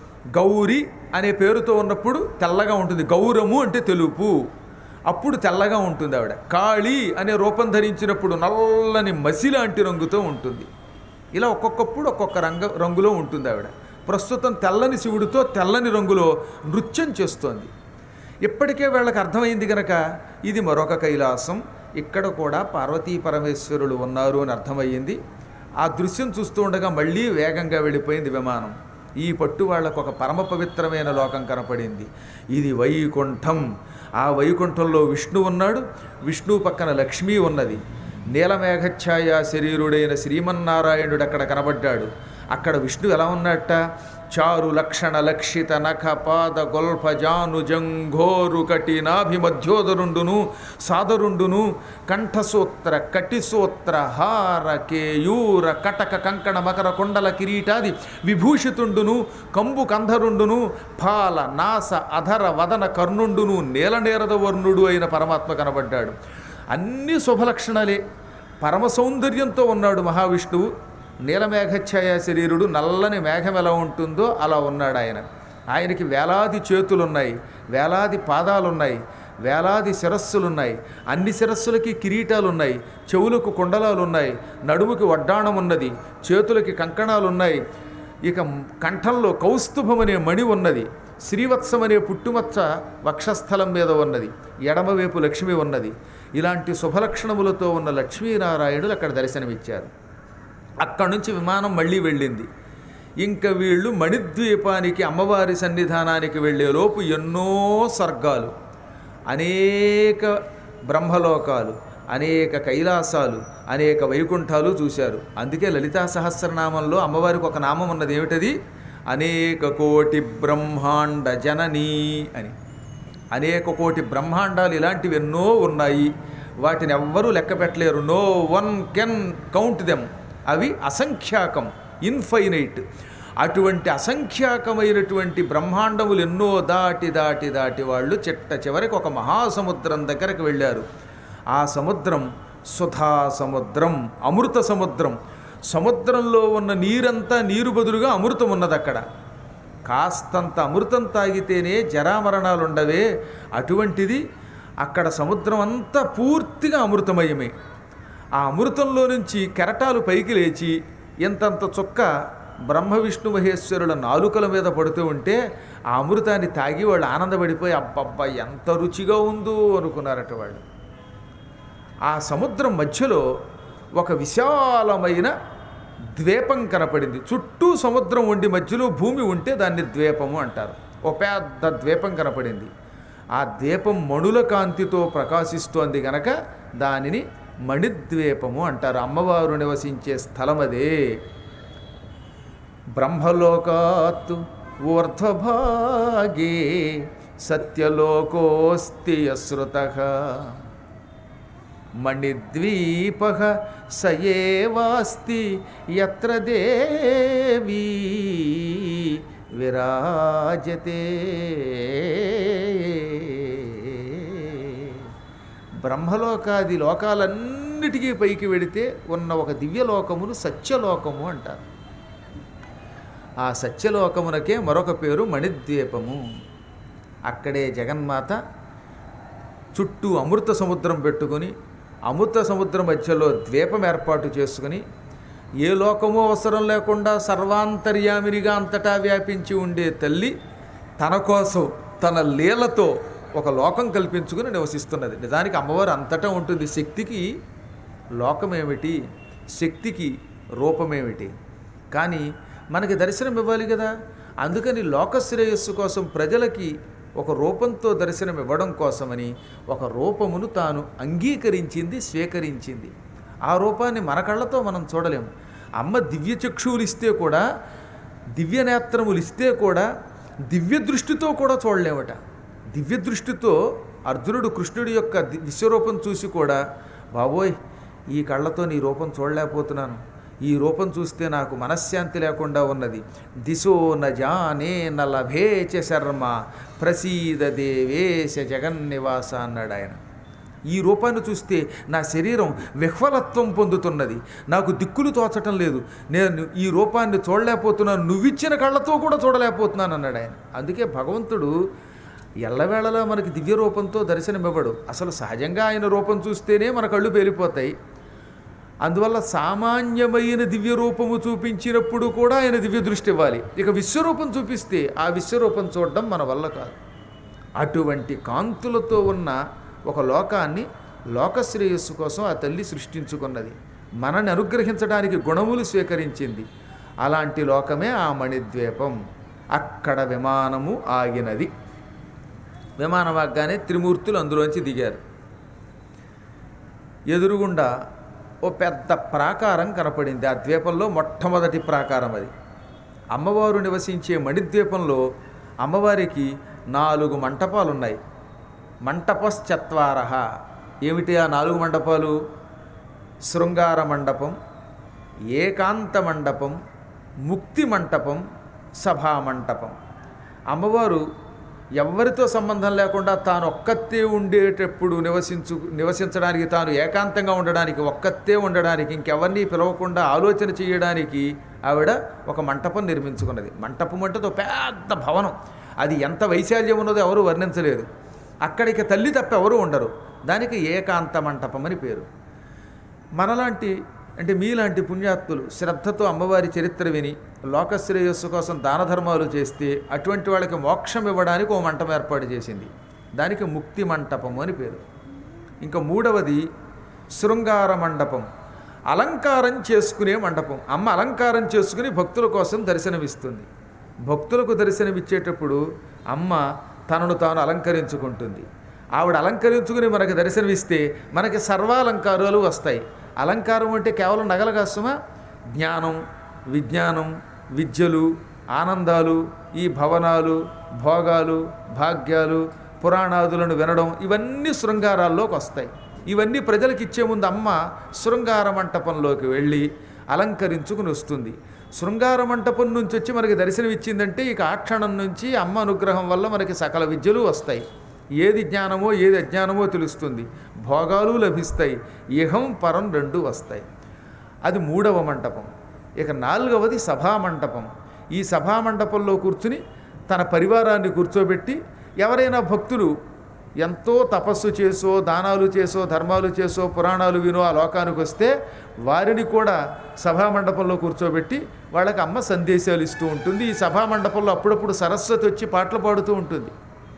గౌరి అనే పేరుతో ఉన్నప్పుడు తెల్లగా ఉంటుంది గౌరము అంటే తెలుపు అప్పుడు తెల్లగా ఉంటుంది ఆవిడ కాళీ అనే రూపం ధరించినప్పుడు నల్లని మసి లాంటి రంగుతో ఉంటుంది ఇలా ఒక్కొక్కప్పుడు ఒక్కొక్క రంగ రంగులో ఉంటుంది ఆవిడ ప్రస్తుతం తెల్లని శివుడితో తెల్లని రంగులో నృత్యం చేస్తోంది ఇప్పటికే వీళ్ళకి అర్థమైంది గనక ఇది మరొక కైలాసం ఇక్కడ కూడా పార్వతీ పరమేశ్వరులు ఉన్నారు అని అర్థమయ్యింది ఆ దృశ్యం చూస్తూ ఉండగా మళ్ళీ వేగంగా వెళ్ళిపోయింది విమానం ఈ పట్టు వాళ్ళకు ఒక పరమ పవిత్రమైన లోకం కనపడింది ఇది వైకుంఠం ఆ వైకుంఠంలో విష్ణు ఉన్నాడు విష్ణువు పక్కన లక్ష్మి ఉన్నది నీలమేఘఛాయ శరీరుడైన శ్రీమన్నారాయణుడు అక్కడ కనబడ్డాడు అక్కడ విష్ణు ఎలా ఉన్నట్ట చారు లక్షణ లక్షిత నఖ పాద గొల్ఫ జాను జంఘోరు కఠినాభిమధ్యోదరుండును సాదరుండును కంఠసూత్ర కటిసూత్ర హార కేయూర కటక కంకణ మకర కుండల కిరీటాది విభూషితుండును కంబు కంధరుండును ఫాల నాస అధర వదన కర్ణుండును నేలనేరద వర్ణుడు అయిన పరమాత్మ కనబడ్డాడు అన్ని శుభలక్షణాలే పరమ సౌందర్యంతో ఉన్నాడు మహావిష్ణువు నీలమేఘఛాయ శరీరుడు నల్లని మేఘం ఎలా ఉంటుందో అలా ఉన్నాడు ఆయన ఆయనకి వేలాది చేతులున్నాయి వేలాది పాదాలున్నాయి వేలాది శిరస్సులున్నాయి అన్ని శిరస్సులకి కిరీటాలు ఉన్నాయి చెవులకు కుండలాలు ఉన్నాయి నడుముకి వడ్డాణం ఉన్నది చేతులకి కంకణాలు ఉన్నాయి ఇక కంఠంలో కౌస్తుభం అనే మణి ఉన్నది శ్రీవత్సం అనే పుట్టుమచ్చ వక్షస్థలం మీద ఉన్నది ఎడమవైపు లక్ష్మి ఉన్నది ఇలాంటి శుభలక్షణములతో ఉన్న లక్ష్మీనారాయణులు అక్కడ దర్శనమిచ్చారు అక్కడి నుంచి విమానం మళ్ళీ వెళ్ళింది ఇంకా వీళ్ళు మణిద్వీపానికి అమ్మవారి సన్నిధానానికి వెళ్ళేలోపు ఎన్నో సర్గాలు అనేక బ్రహ్మలోకాలు అనేక కైలాసాలు అనేక వైకుంఠాలు చూశారు అందుకే లలితా సహస్రనామంలో అమ్మవారికి ఒక నామం ఉన్నది ఏమిటది అనేక కోటి బ్రహ్మాండ జననీ అని అనేక కోటి బ్రహ్మాండాలు ఇలాంటివి ఎన్నో ఉన్నాయి వాటిని ఎవ్వరూ లెక్క పెట్టలేరు no one can count them అవి అసంఖ్యాకం ఇన్ఫైనైట్ అటువంటి అసంఖ్యాకమైనటువంటి బ్రహ్మాండములు ఎన్నో దాటి దాటి దాటి వాళ్ళు చిట్ట చివరికి ఒక మహాసముద్రం దగ్గరకు వెళ్ళారు ఆ సముద్రం సుధా సముద్రం అమృత సముద్రం సముద్రంలో ఉన్న నీరంతా నీరు బదులుగా అమృతం ఉన్నది అక్కడ కాస్తంత అమృతం తాగితేనే జరామరణాలు ఉండవే అటువంటిది అక్కడ సముద్రం అంతా పూర్తిగా అమృతమయమే ఆ అమృతంలో నుంచి కెరటాలు పైకి లేచి ఇంతంత చుక్క బ్రహ్మ విష్ణు మహేశ్వరుల నాలుకల మీద పడుతూ ఉంటే ఆ అమృతాన్ని తాగి వాళ్ళు ఆనందపడిపోయి అబ్బబ్బా ఎంత రుచిగా ఉందో అనుకున్నారట వాళ్ళు ఆ సముద్రం మధ్యలో ఒక విశాలమైన ద్వీపం కనపడింది చుట్టూ సముద్రం ఉండి మధ్యలో భూమి ఉంటే దాన్ని ద్వీపము అంటారు ఒక పెద్ద ద్వీపం కనపడింది ఆ ద్వీపం మణుల కాంతితో ప్రకాశిస్తోంది గనక దానిని మణిద్వీపము అంటారు అమ్మవారు నివసించే స్థలం అదే బ్రహ్మలోకాత్ ఊర్ధ్వభాగే సత్యలోకోస్తి అశ్రుత మణిద్వీప సయేవాస్తి ఎత్ర దేవీ విరాజతే బ్రహ్మలోకాది లోకాలన్నిటికీ పైకి వెడితే ఉన్న ఒక దివ్యలోకమును సత్యలోకము అంటారు ఆ సత్యలోకమునకే మరొక పేరు మణిద్వీపము అక్కడే జగన్మాత చుట్టూ అమృత సముద్రం పెట్టుకుని అమృత సముద్రం మధ్యలో ద్వీపం ఏర్పాటు చేసుకుని ఏ లోకము అవసరం లేకుండా సర్వాంతర్యామినిగా అంతటా వ్యాపించి ఉండే తల్లి తన కోసం తన లీలతో ఒక లోకం కల్పించుకుని నివసిస్తున్నది నిజానికి అమ్మవారు అంతటా ఉంటుంది శక్తికి లోకమేమిటి శక్తికి రూపమేమిటి కానీ మనకి దర్శనం ఇవ్వాలి కదా అందుకని లోకశ్రేయస్సు కోసం ప్రజలకి ఒక రూపంతో దర్శనం ఇవ్వడం కోసమని ఒక రూపమును తాను అంగీకరించింది స్వీకరించింది ఆ రూపాన్ని మన కళ్ళతో మనం చూడలేం అమ్మ దివ్య చక్షువులు ఇస్తే కూడా దివ్య నేత్రములు ఇస్తే కూడా దివ్య దృష్టితో కూడా చూడలేమట దివ్య దృష్టితో అర్జునుడు కృష్ణుడి యొక్క ది- విశ్వరూపం చూసి కూడా బాబోయ్ ఈ కళ్ళతో నీ రూపం చూడలేకపోతున్నాను ఈ రూపం చూస్తే నాకు మనశ్శాంతి లేకుండా ఉన్నది దిశో న జానే న లభేచ శర్మ ప్రసీద దేవేశ జగన్నివాస అన్నాడు ఆయన ఈ రూపాన్ని చూస్తే నా శరీరం విహ్వలత్వం పొందుతున్నది నాకు దిక్కులు తోచటం లేదు నేను ఈ రూపాన్ని చూడలేకపోతున్నాను నువ్విచ్చిన కళ్ళతో కూడా చూడలేకపోతున్నాను అన్నాడు ఆయన అందుకే భగవంతుడు ఎల్లవేళలా మనకి దివ్య రూపంతో దర్శనమివ్వడు అసలు సహజంగా ఆయన రూపం చూస్తేనే మన కళ్ళు పేలిపోతాయి అందువల్ల సామాన్యమైన దివ్య రూపము చూపించినప్పుడు కూడా ఆయన దివ్య దృష్టి ఇవ్వాలి ఇక విశ్వరూపం చూపిస్తే ఆ విశ్వరూపం చూడడం మన వల్ల కాదు అటువంటి కాంతులతో ఉన్న ఒక లోకాన్ని లోకశ్రేయస్సు కోసం ఆ తల్లి సృష్టించుకున్నది మనని అనుగ్రహించడానికి గుణములు స్వీకరించింది అలాంటి లోకమే ఆ మణిద్వీపం అక్కడ విమానము ఆగినది విమానం ఆగ్గానే త్రిమూర్తులు అందులోంచి దిగారు ఎదురుగుండా ఓ పెద్ద ప్రాకారం కనపడింది ఆ ద్వీపంలో మొట్టమొదటి ప్రాకారం అది అమ్మవారు నివసించే మణిద్వీపంలో అమ్మవారికి నాలుగు మంటపాలు ఉన్నాయి మంటపశ్చత్వార ఏమిటి ఆ నాలుగు మండపాలు శృంగార మండపం ఏకాంత మండపం ముక్తి మంటపం సభా మంటపం అమ్మవారు ఎవ్వరితో సంబంధం లేకుండా తాను ఒక్కతే ఉండేటప్పుడు నివసించు నివసించడానికి తాను ఏకాంతంగా ఉండడానికి ఒక్కతే ఉండడానికి ఇంకెవరిని పిలవకుండా ఆలోచన చేయడానికి ఆవిడ ఒక మంటపం నిర్మించుకున్నది మంటపం అంటే ఒక పెద్ద భవనం అది ఎంత వైశాల్యం ఉన్నదో ఎవరు వర్ణించలేదు అక్కడికి తల్లి తప్ప ఎవరు ఉండరు దానికి ఏకాంత మంటపం అని పేరు మనలాంటి అంటే మీలాంటి పుణ్యాత్తులు శ్రద్ధతో అమ్మవారి చరిత్ర విని లోకశ్రేయస్సు కోసం దాన ధర్మాలు చేస్తే అటువంటి వాళ్ళకి మోక్షం ఇవ్వడానికి ఓ మంటపం ఏర్పాటు చేసింది దానికి ముక్తి మంటపం అని పేరు ఇంకా మూడవది శృంగార మండపం అలంకారం చేసుకునే మండపం అమ్మ అలంకారం చేసుకుని భక్తుల కోసం దర్శనమిస్తుంది భక్తులకు దర్శనమిచ్చేటప్పుడు అమ్మ తనను తాను అలంకరించుకుంటుంది ఆవిడ అలంకరించుకుని మనకి దర్శనమిస్తే మనకి సర్వాలంకారాలు వస్తాయి అలంకారం అంటే కేవలం నగల కాసుమా జ్ఞానం విజ్ఞానం విద్యలు ఆనందాలు ఈ భవనాలు భోగాలు భాగ్యాలు పురాణాదులను వినడం ఇవన్నీ శృంగారాల్లోకి వస్తాయి ఇవన్నీ ప్రజలకు ఇచ్చే ముందు అమ్మ శృంగార మంటపంలోకి వెళ్ళి అలంకరించుకుని వస్తుంది శృంగార మంటపం నుంచి వచ్చి మనకి దర్శనం ఇచ్చిందంటే ఇక ఆ క్షణం నుంచి అమ్మ అనుగ్రహం వల్ల మనకి సకల విద్యలు వస్తాయి ఏది జ్ఞానమో ఏది అజ్ఞానమో తెలుస్తుంది భోగాలు లభిస్తాయి ఇహం పరం రెండు వస్తాయి అది మూడవ మంటపం ఇక నాలుగవది సభా మంటపం ఈ సభా మంటపంలో కూర్చుని తన పరివారాన్ని కూర్చోబెట్టి ఎవరైనా భక్తులు ఎంతో తపస్సు చేసో దానాలు చేసో ధర్మాలు చేసో పురాణాలు వినో ఆ లోకానికి వస్తే వారిని కూడా సభా మండపంలో కూర్చోబెట్టి వాళ్ళకి అమ్మ సందేశాలు ఇస్తూ ఉంటుంది ఈ సభా మండపంలో అప్పుడప్పుడు సరస్వతి వచ్చి పాటలు పాడుతూ ఉంటుంది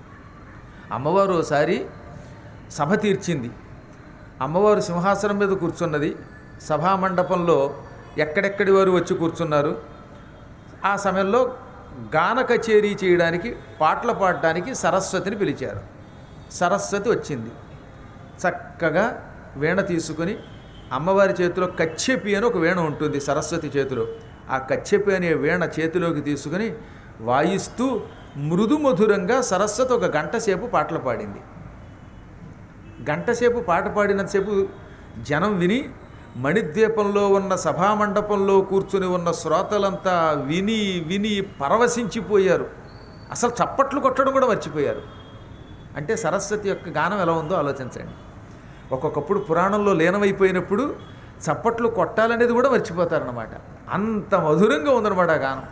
అమ్మవారు ఒకసారి సభ తీర్చింది అమ్మవారు సింహాసనం మీద కూర్చున్నది సభా మండపంలో ఎక్కడెక్కడి వారు వచ్చి కూర్చున్నారు ఆ సమయంలో గాన కచేరీ చేయడానికి పాటలు పాడడానికి సరస్వతిని పిలిచారు సరస్వతి వచ్చింది చక్కగా వీణ తీసుకుని అమ్మవారి చేతిలో కచ్చెపి అని ఒక వీణ ఉంటుంది సరస్వతి చేతిలో ఆ కచ్చెపి అనే వీణ చేతిలోకి తీసుకుని వాయిస్తూ మృదు మధురంగా సరస్వతి ఒక గంట సేపు పాటలు పాడింది గంటసేపు పాట పాడినంతసేపు జనం విని మణిద్వీపంలో ఉన్న సభామండపంలో కూర్చుని ఉన్న శ్రోతలంతా విని విని పరవశించిపోయారు అసలు చప్పట్లు కొట్టడం కూడా మర్చిపోయారు అంటే సరస్వతి యొక్క గానం ఎలా ఉందో ఆలోచించండి ఒక్కొక్కప్పుడు పురాణంలో లీనమైపోయినప్పుడు చప్పట్లు కొట్టాలనేది కూడా మర్చిపోతారనమాట అంత మధురంగా ఉందన్నమాట ఆ గానం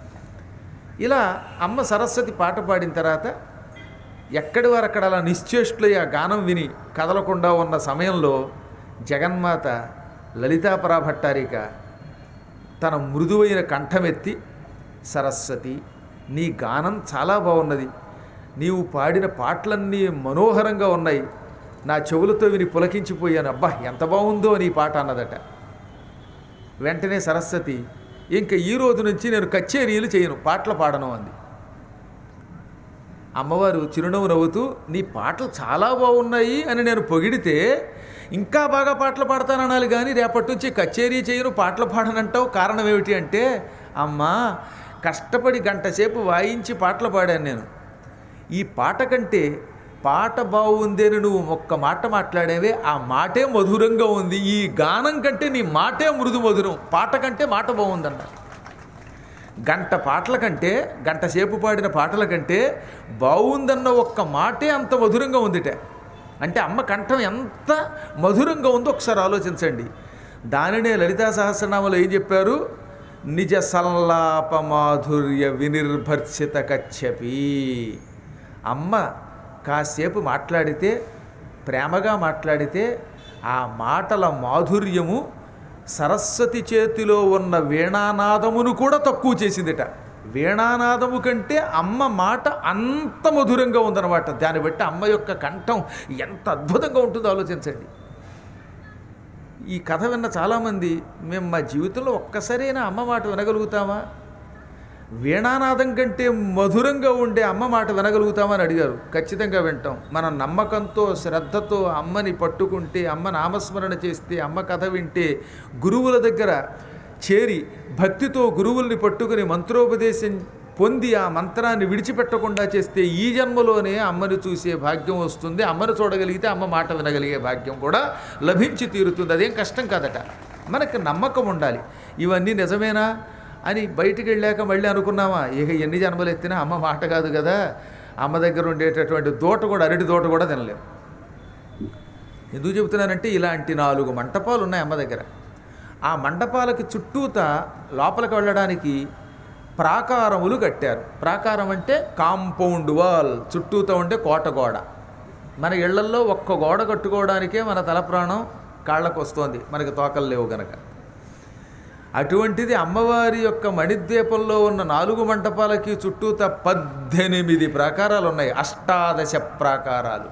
ఇలా అమ్మ సరస్వతి పాట పాడిన తర్వాత ఎక్కడి వారు అక్కడ అలా నిశ్చేష్టులై ఆ గానం విని కదలకుండా ఉన్న సమయంలో జగన్మాత లలితాపరా భట్టారిక తన మృదువైన కంఠమెత్తి సరస్వతి నీ గానం చాలా బాగున్నది నీవు పాడిన పాటలన్నీ మనోహరంగా ఉన్నాయి నా చెవులతో విని పులకించిపోయాను అబ్బా ఎంత బాగుందో నీ పాట అన్నదట వెంటనే సరస్వతి ఇంకా ఈ రోజు నుంచి నేను కచేరీలు చేయను పాటలు పాడను అంది అమ్మవారు చిరునవ్వు నవ్వుతూ నీ పాటలు చాలా బాగున్నాయి అని నేను పొగిడితే ఇంకా బాగా పాటలు పాడతాననాలి కానీ రేపటి నుంచి కచేరీ చేయను పాటలు పాడనంటావు కారణం ఏమిటి అంటే అమ్మా కష్టపడి గంట సేపు వాయించి పాటలు పాడాను నేను ఈ పాట కంటే పాట బాగుంది అని నువ్వు ఒక్క మాట మాట్లాడేవే ఆ మాటే మధురంగా ఉంది ఈ గానం కంటే నీ మాటే మృదు మధురం పాట కంటే మాట బాగుందన్నారు గంట పాటల కంటే గంట సేపు పాడిన పాటల కంటే బాగుందన్న ఒక్క మాటే అంత మధురంగా ఉందిట అంటే అమ్మ కంఠం ఎంత మధురంగా ఉందో ఒకసారి ఆలోచించండి దానినే లలితా సహస్రనామలో ఏం చెప్పారు నిజ సల్లాప మాధుర్య వినిర్భర్షిత కచ్చపి అమ్మ కాసేపు మాట్లాడితే ప్రేమగా మాట్లాడితే ఆ మాటల మాధుర్యము సరస్వతి చేతిలో ఉన్న వీణానాదమును కూడా తక్కువ చేసిందిట వీణానాదము కంటే అమ్మ మాట అంత మధురంగా ఉందన్నమాట దాన్ని బట్టి అమ్మ యొక్క కంఠం ఎంత అద్భుతంగా ఉంటుందో ఆలోచించండి ఈ కథ విన్న చాలామంది మేము మా జీవితంలో ఒక్కసారైనా అమ్మ మాట వినగలుగుతామా వీణానాదం కంటే మధురంగా ఉండే అమ్మ మాట వినగలుగుతామని అడిగారు ఖచ్చితంగా వింటాం మన నమ్మకంతో శ్రద్ధతో అమ్మని పట్టుకుంటే అమ్మ నామస్మరణ చేస్తే అమ్మ కథ వింటే గురువుల దగ్గర చేరి భక్తితో గురువుల్ని పట్టుకుని మంత్రోపదేశం పొంది ఆ మంత్రాన్ని విడిచిపెట్టకుండా చేస్తే ఈ జన్మలోనే అమ్మని చూసే భాగ్యం వస్తుంది అమ్మని చూడగలిగితే అమ్మ మాట వినగలిగే భాగ్యం కూడా లభించి తీరుతుంది అదేం కష్టం కాదట మనకు నమ్మకం ఉండాలి ఇవన్నీ నిజమేనా అని బయటికి వెళ్ళాక మళ్ళీ అనుకున్నామా ఇక ఎన్ని జన్మలు ఎత్తినా అమ్మ మాట కాదు కదా అమ్మ దగ్గర ఉండేటటువంటి దోట కూడా అరటి దోట కూడా తినలేము ఎందుకు చెబుతున్నానంటే ఇలాంటి నాలుగు మంటపాలు ఉన్నాయి అమ్మ దగ్గర ఆ మండపాలకి చుట్టూత లోపలికి వెళ్ళడానికి ప్రాకారములు కట్టారు ప్రాకారం అంటే కాంపౌండ్ వాల్ చుట్టూతో ఉండే కోట గోడ మన ఇళ్లల్లో ఒక్క గోడ కట్టుకోవడానికే మన తల ప్రాణం కాళ్ళకు వస్తోంది మనకి తోకలు లేవు గనక అటువంటిది అమ్మవారి యొక్క మణిద్వీపంలో ఉన్న నాలుగు మంటపాలకి చుట్టూత పద్దెనిమిది ప్రాకారాలు ఉన్నాయి అష్టాదశ ప్రాకారాలు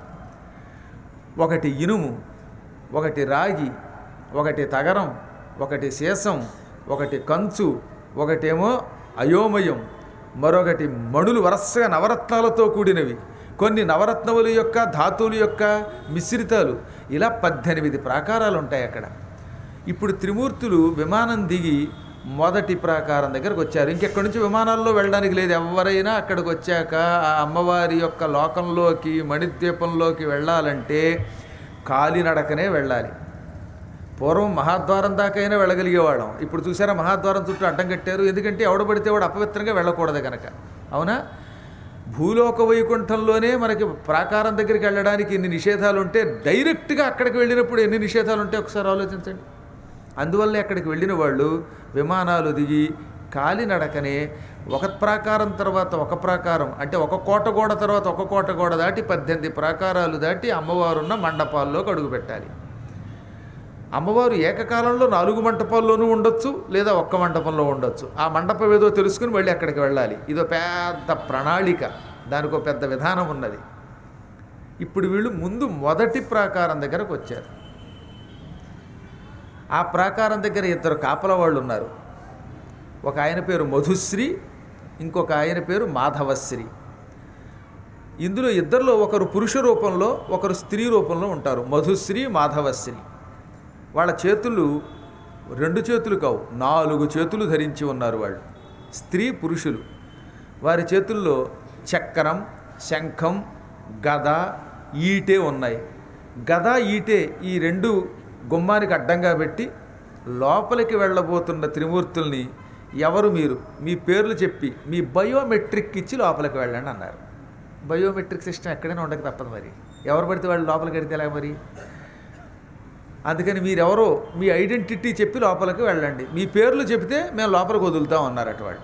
ఒకటి ఇనుము ఒకటి రాగి ఒకటి తగరం ఒకటి సీసం ఒకటి కంచు ఒకటేమో అయోమయం మరొకటి మణులు వరసగా నవరత్నాలతో కూడినవి కొన్ని నవరత్నముల యొక్క ధాతువుల యొక్క మిశ్రితాలు ఇలా పద్దెనిమిది ప్రాకారాలు ఉంటాయి అక్కడ ఇప్పుడు త్రిమూర్తులు విమానం దిగి మొదటి ప్రాకారం దగ్గరకు వచ్చారు ఇంకెక్కడి నుంచి విమానాల్లో వెళ్ళడానికి లేదు ఎవరైనా అక్కడికి వచ్చాక ఆ అమ్మవారి యొక్క లోకంలోకి మణిద్వీపంలోకి వెళ్ళాలంటే కాలినడకనే వెళ్ళాలి పూర్వం మహాద్వారం దాకైనా వెళ్ళగలిగేవాళ్ళం ఇప్పుడు చూసారా మహాద్వారం చుట్టూ అడ్డం కట్టారు ఎందుకంటే ఎవడ పడితే వాడు అపవిత్రంగా వెళ్ళకూడదు కనుక అవునా భూలోక వైకుంఠంలోనే మనకి ప్రాకారం దగ్గరికి వెళ్ళడానికి ఎన్ని నిషేధాలు ఉంటే డైరెక్ట్గా అక్కడికి వెళ్ళినప్పుడు ఎన్ని నిషేధాలు ఉంటే ఒకసారి ఆలోచించండి అందువల్ల అక్కడికి వెళ్ళిన వాళ్ళు విమానాలు దిగి కాలినడకనే ఒక ప్రాకారం తర్వాత ఒక ప్రాకారం అంటే ఒక కోట గోడ తర్వాత ఒక కోట గోడ దాటి పద్దెనిమిది ప్రాకారాలు దాటి అమ్మవారున్న మండపాల్లోకి అడుగు పెట్టాలి అమ్మవారు ఏకకాలంలో నాలుగు మంటపాల్లోనూ ఉండొచ్చు లేదా ఒక్క మంటపంలో ఉండొచ్చు ఆ మండపం ఏదో తెలుసుకుని మళ్ళీ అక్కడికి వెళ్ళాలి ఇదో పెద్ద ప్రణాళిక దానికి ఒక పెద్ద విధానం ఉన్నది ఇప్పుడు వీళ్ళు ముందు మొదటి ప్రాకారం దగ్గరకు వచ్చారు ఆ ప్రాకారం దగ్గర ఇద్దరు కాపల వాళ్ళు ఉన్నారు ఒక ఆయన పేరు మధుశ్రీ ఇంకొక ఆయన పేరు మాధవశ్రీ ఇందులో ఇద్దరిలో ఒకరు పురుష రూపంలో ఒకరు స్త్రీ రూపంలో ఉంటారు మధుశ్రీ మాధవశ్రీ వాళ్ళ చేతులు రెండు చేతులు కావు నాలుగు చేతులు ధరించి ఉన్నారు వాళ్ళు స్త్రీ పురుషులు వారి చేతుల్లో చక్రం శంఖం గద ఈటే ఉన్నాయి గద ఈటే ఈ రెండు గుమ్మానికి అడ్డంగా పెట్టి లోపలికి వెళ్ళబోతున్న త్రిమూర్తుల్ని ఎవరు మీరు మీ పేర్లు చెప్పి మీ బయోమెట్రిక్ ఇచ్చి లోపలికి వెళ్ళండి అన్నారు బయోమెట్రిక్ సిస్టమ్ ఎక్కడైనా ఉండక తప్పదు మరి ఎవరు పడితే వాళ్ళు లోపలికి వెడితే ఎలా మరి అందుకని మీరెవరో మీ ఐడెంటిటీ చెప్పి లోపలికి వెళ్ళండి మీ పేర్లు చెప్తే మేము లోపలికి వదులుతాం అన్నారట వాళ్ళు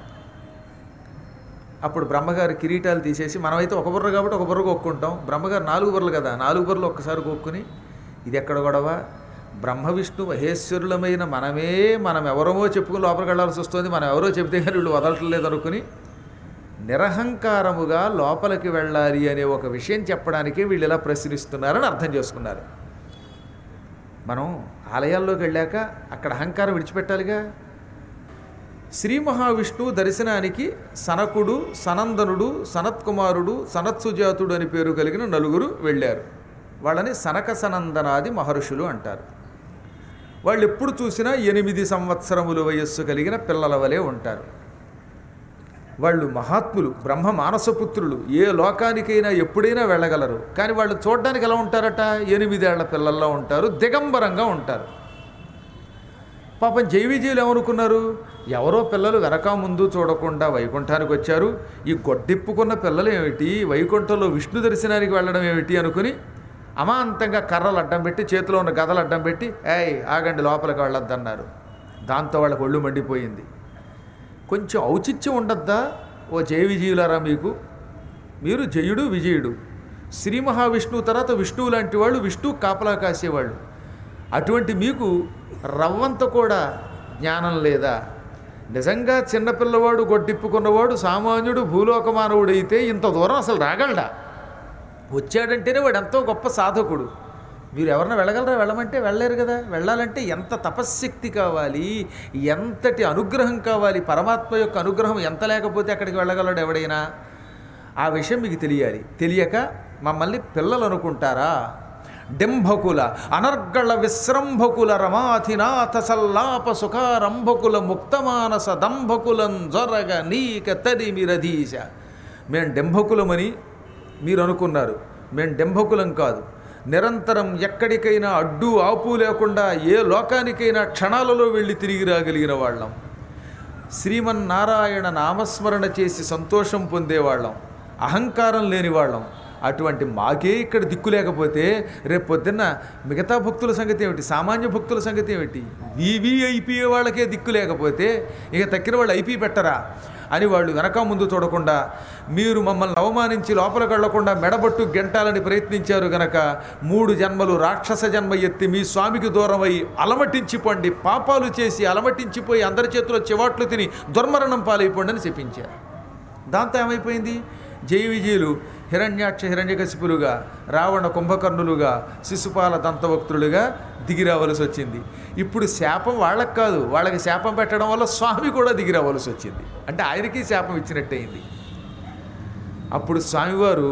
అప్పుడు బ్రహ్మగారు కిరీటాలు తీసేసి మనమైతే ఒక బుర్ర కాబట్టి ఒక బుర్ర కొక్కుంటాం బ్రహ్మగారు నాలుగు బుర్రలు కదా నాలుగు బుర్రలు ఒక్కసారి కొక్కుని ఇది ఎక్కడ గొడవ బ్రహ్మ విష్ణు మహేశ్వరులమైన మనమే మనం ఎవరమో చెప్పుకుని లోపలికి వెళ్ళాల్సి వస్తుంది మనం ఎవరో చెబితే కానీ వీళ్ళు వదలట్లేదు అనుకుని నిరహంకారముగా లోపలికి వెళ్ళాలి అనే ఒక విషయం చెప్పడానికే వీళ్ళు ఇలా ప్రశ్నిస్తున్నారని అర్థం చేసుకున్నారు మనం ఆలయాల్లోకి వెళ్ళాక అక్కడ అహంకారం విడిచిపెట్టాలిగా శ్రీ మహావిష్ణువు దర్శనానికి సనకుడు సనందనుడు సనత్కుమారుడు సనత్సుజాతుడు అని పేరు కలిగిన నలుగురు వెళ్ళారు వాళ్ళని సనక సనందనాది మహర్షులు అంటారు వాళ్ళు ఎప్పుడు చూసినా ఎనిమిది సంవత్సరముల వయస్సు కలిగిన పిల్లల వలె ఉంటారు వాళ్ళు మహాత్ములు బ్రహ్మ మానసపుత్రులు ఏ లోకానికైనా ఎప్పుడైనా వెళ్ళగలరు కానీ వాళ్ళు చూడడానికి ఎలా ఉంటారట ఎనిమిదేళ్ల పిల్లల్లో ఉంటారు దిగంబరంగా ఉంటారు పాపం జైవిజీలు ఏమనుకున్నారు ఎవరో పిల్లలు వెనక ముందు చూడకుండా వైకుంఠానికి వచ్చారు ఈ గొడ్డిప్పుకున్న పిల్లలు ఏమిటి వైకుంఠంలో విష్ణు దర్శనానికి వెళ్ళడం ఏమిటి అనుకుని అమాంతంగా కర్రలు అడ్డం పెట్టి చేతిలో ఉన్న గదలు అడ్డం పెట్టి ఏయ్ ఆగండి లోపలికి వెళ్ళొద్దన్నారు దాంతో వాళ్ళకి ఒళ్ళు మండిపోయింది కొంచెం ఔచిత్యం ఉండద్దా ఓ జయ విజయులారా మీకు మీరు జయుడు విజయుడు శ్రీ మహావిష్ణువు తర్వాత విష్ణువు లాంటి వాళ్ళు విష్ణువు కాపలా కాసేవాళ్ళు అటువంటి మీకు రవ్వంత కూడా జ్ఞానం లేదా నిజంగా చిన్నపిల్లవాడు గొడ్డిప్పుకున్నవాడు సామాన్యుడు భూలోక మానవుడైతే ఇంత దూరం అసలు రాగలడా వచ్చాడంటేనే వాడు ఎంతో గొప్ప సాధకుడు మీరు ఎవరన్నా వెళ్ళగలరా వెళ్ళమంటే వెళ్ళలేరు కదా వెళ్ళాలంటే ఎంత తపశ్శక్తి కావాలి ఎంతటి అనుగ్రహం కావాలి పరమాత్మ యొక్క అనుగ్రహం ఎంత లేకపోతే అక్కడికి వెళ్ళగలడు ఎవడైనా ఆ విషయం మీకు తెలియాలి తెలియక మమ్మల్ని పిల్లలు అనుకుంటారా డెంభకుల అనర్గళ విశ్రంభకుల రమాధినాథ సల్లాప సుఖారంభకుల ముక్తమానస దంభకులం జొరగ నీక తరిమిరధీశ మేం డెంభకులమని మీరు అనుకున్నారు మేం డెంభకులం కాదు నిరంతరం ఎక్కడికైనా అడ్డు ఆపు లేకుండా ఏ లోకానికైనా క్షణాలలో వెళ్ళి తిరిగి రాగలిగిన వాళ్ళం శ్రీమన్నారాయణ నామస్మరణ చేసి సంతోషం పొందేవాళ్ళం అహంకారం లేని వాళ్ళం అటువంటి మాకే ఇక్కడ దిక్కు లేకపోతే రేపు పొద్దున్న మిగతా భక్తుల సంగతి ఏమిటి సామాన్య భక్తుల సంగతి ఏమిటి వివిఐపీ వాళ్ళకే దిక్కు లేకపోతే ఇక తక్కిన వాళ్ళు ఐపీ పెట్టరా అని వాళ్ళు వెనక ముందు చూడకుండా మీరు మమ్మల్ని అవమానించి లోపలికి వెళ్లకుండా మెడబట్టు గెంటాలని ప్రయత్నించారు గనక మూడు జన్మలు రాక్షస జన్మ ఎత్తి మీ స్వామికి దూరమై అలమటించిపోండి పాపాలు చేసి అలమటించిపోయి అందరి చేతిలో చివాట్లు తిని దుర్మరణం పాలైపోండి అని చెప్పించారు దాంతో ఏమైపోయింది జయ విజయులు హిరణ్యాక్ష హిరణ్యకశిపులుగా రావణ కుంభకర్ణులుగా శిశుపాల దంతవక్తులుగా దిగి రావలసి వచ్చింది ఇప్పుడు శాపం వాళ్ళకి కాదు వాళ్ళకి శాపం పెట్టడం వల్ల స్వామి కూడా దిగి రావలసి వచ్చింది అంటే ఆయనకి శాపం ఇచ్చినట్టయింది అప్పుడు స్వామివారు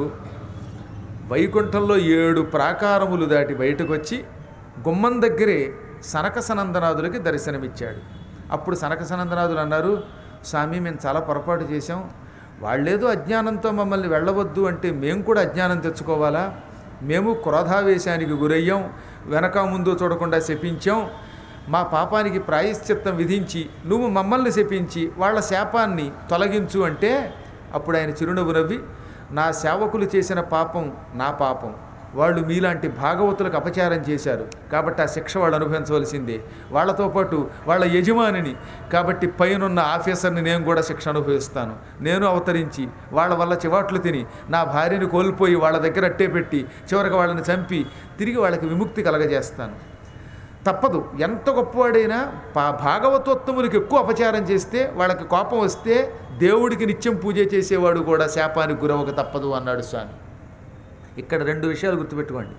వైకుంఠంలో ఏడు ప్రాకారములు దాటి బయటకు వచ్చి గుమ్మం దగ్గరే సనక సనందనాథులకి దర్శనమిచ్చాడు అప్పుడు సనక సనందనాథులు అన్నారు స్వామి మేము చాలా పొరపాటు చేశాం వాళ్ళేదో అజ్ఞానంతో మమ్మల్ని వెళ్ళవద్దు అంటే మేము కూడా అజ్ఞానం తెచ్చుకోవాలా మేము క్రోధావేశానికి గురయ్యాం వెనక ముందు చూడకుండా శపించాం మా పాపానికి ప్రాయశ్చిత్తం విధించి నువ్వు మమ్మల్ని శపించి వాళ్ళ శాపాన్ని తొలగించు అంటే అప్పుడు ఆయన చిరునవ్వు నవ్వి నా సేవకులు చేసిన పాపం నా పాపం వాళ్ళు మీలాంటి భాగవతులకు అపచారం చేశారు కాబట్టి ఆ శిక్ష వాళ్ళు అనుభవించవలసిందే వాళ్ళతో పాటు వాళ్ళ యజమానిని కాబట్టి పైనున్న ఆఫీసర్ని నేను కూడా శిక్ష అనుభవిస్తాను నేను అవతరించి వాళ్ళ వల్ల చివాట్లు తిని నా భార్యని కోల్పోయి వాళ్ళ దగ్గర అట్టే పెట్టి చివరికి వాళ్ళని చంపి తిరిగి వాళ్ళకి విముక్తి కలగజేస్తాను తప్పదు ఎంత గొప్పవాడైనా పా భాగవతోత్తమునికి ఎక్కువ అపచారం చేస్తే వాళ్ళకి కోపం వస్తే దేవుడికి నిత్యం పూజ చేసేవాడు కూడా శాపానికి గురవక తప్పదు అన్నాడు స్వామి ఇక్కడ రెండు విషయాలు గుర్తుపెట్టుకోండి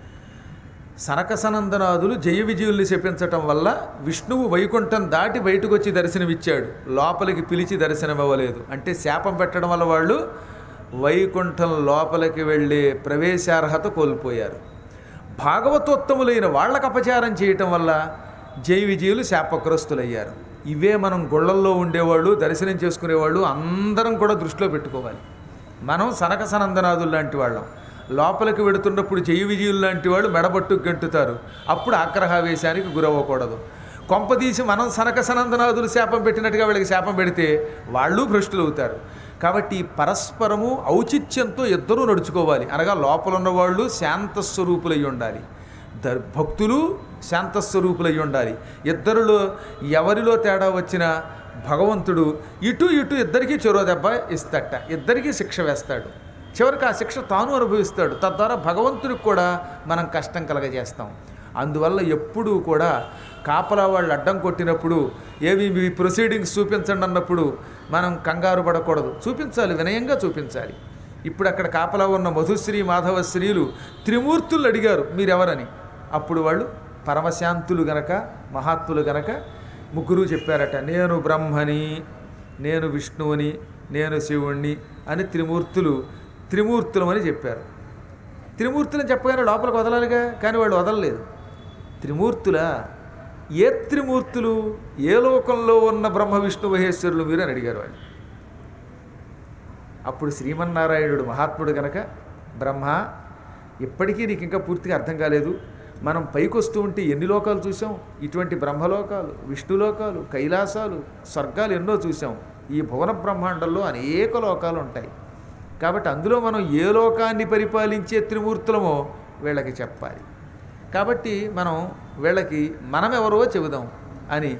సనక సనందనాథులు జయ విజయుల్ని శపించటం వల్ల విష్ణువు వైకుంఠం దాటి బయటకు వచ్చి దర్శనమిచ్చాడు లోపలికి పిలిచి దర్శనమివ్వలేదు అంటే శాపం పెట్టడం వల్ల వాళ్ళు వైకుంఠం లోపలికి వెళ్ళే ప్రవేశార్హత కోల్పోయారు భాగవతోత్తములైన వాళ్ళకు అపచారం చేయటం వల్ల జై విజయులు శాపగ్రస్తులయ్యారు ఇవే మనం గుళ్ళల్లో ఉండేవాళ్ళు దర్శనం చేసుకునేవాళ్ళు అందరం కూడా దృష్టిలో పెట్టుకోవాలి మనం సనక సనందనాథులు లాంటి వాళ్ళం లోపలికి వెడుతున్నప్పుడు జయ విజయులు లాంటి వాళ్ళు మెడబట్టు గంటుతారు అప్పుడు ఆగ్రహావేశానికి గురవ్వకూడదు కొంపదీసి మనం సనక సనందనాథులు శాపం పెట్టినట్టుగా వీళ్ళకి శాపం పెడితే వాళ్ళు భ్రష్టులు అవుతారు కాబట్టి ఈ పరస్పరము ఔచిత్యంతో ఇద్దరూ నడుచుకోవాలి అనగా లోపల ఉన్నవాళ్ళు శాంతస్వరూపులై ఉండాలి దర్ భక్తులు శాంతస్వరూపులై ఉండాలి ఇద్దరిలో ఎవరిలో తేడా వచ్చినా భగవంతుడు ఇటు ఇటు ఇద్దరికీ చెరో దెబ్బ ఇస్తట ఇద్దరికీ శిక్ష వేస్తాడు చివరికి ఆ శిక్ష తాను అనుభవిస్తాడు తద్వారా భగవంతుడికి కూడా మనం కష్టం కలగజేస్తాం అందువల్ల ఎప్పుడూ కూడా కాపలా వాళ్ళు అడ్డం కొట్టినప్పుడు ఏవి మీ ప్రొసీడింగ్స్ చూపించండి అన్నప్పుడు మనం కంగారు పడకూడదు చూపించాలి వినయంగా చూపించాలి ఇప్పుడు అక్కడ కాపలా ఉన్న మధుశ్రీ మాధవశ్రీలు త్రిమూర్తులు అడిగారు మీరెవరని అప్పుడు వాళ్ళు పరమశాంతులు గనక మహాత్ములు గనక ముగ్గురు చెప్పారట నేను బ్రహ్మని నేను విష్ణువుని నేను శివుణ్ణి అని త్రిమూర్తులు త్రిమూర్తులమని చెప్పారు త్రిమూర్తులని చెప్పగానే లోపలికి వదలాలిగా కానీ వాళ్ళు వదలలేదు త్రిమూర్తులా ఏ త్రిమూర్తులు ఏ లోకంలో ఉన్న బ్రహ్మ విష్ణు మహేశ్వరులు మీరు అని అడిగారు వాళ్ళు అప్పుడు శ్రీమన్నారాయణుడు మహాత్ముడు గనక బ్రహ్మ ఇప్పటికీ నీకు ఇంకా పూర్తిగా అర్థం కాలేదు మనం పైకి వస్తూ ఉంటే ఎన్ని లోకాలు చూసాం ఇటువంటి బ్రహ్మలోకాలు విష్ణులోకాలు కైలాసాలు స్వర్గాలు ఎన్నో చూసాం ఈ భువన బ్రహ్మాండంలో అనేక లోకాలు ఉంటాయి కాబట్టి అందులో మనం ఏ లోకాన్ని పరిపాలించే త్రిమూర్తులమో వీళ్ళకి చెప్పాలి కాబట్టి మనం వీళ్ళకి మనమెవరో చెబుదాం అని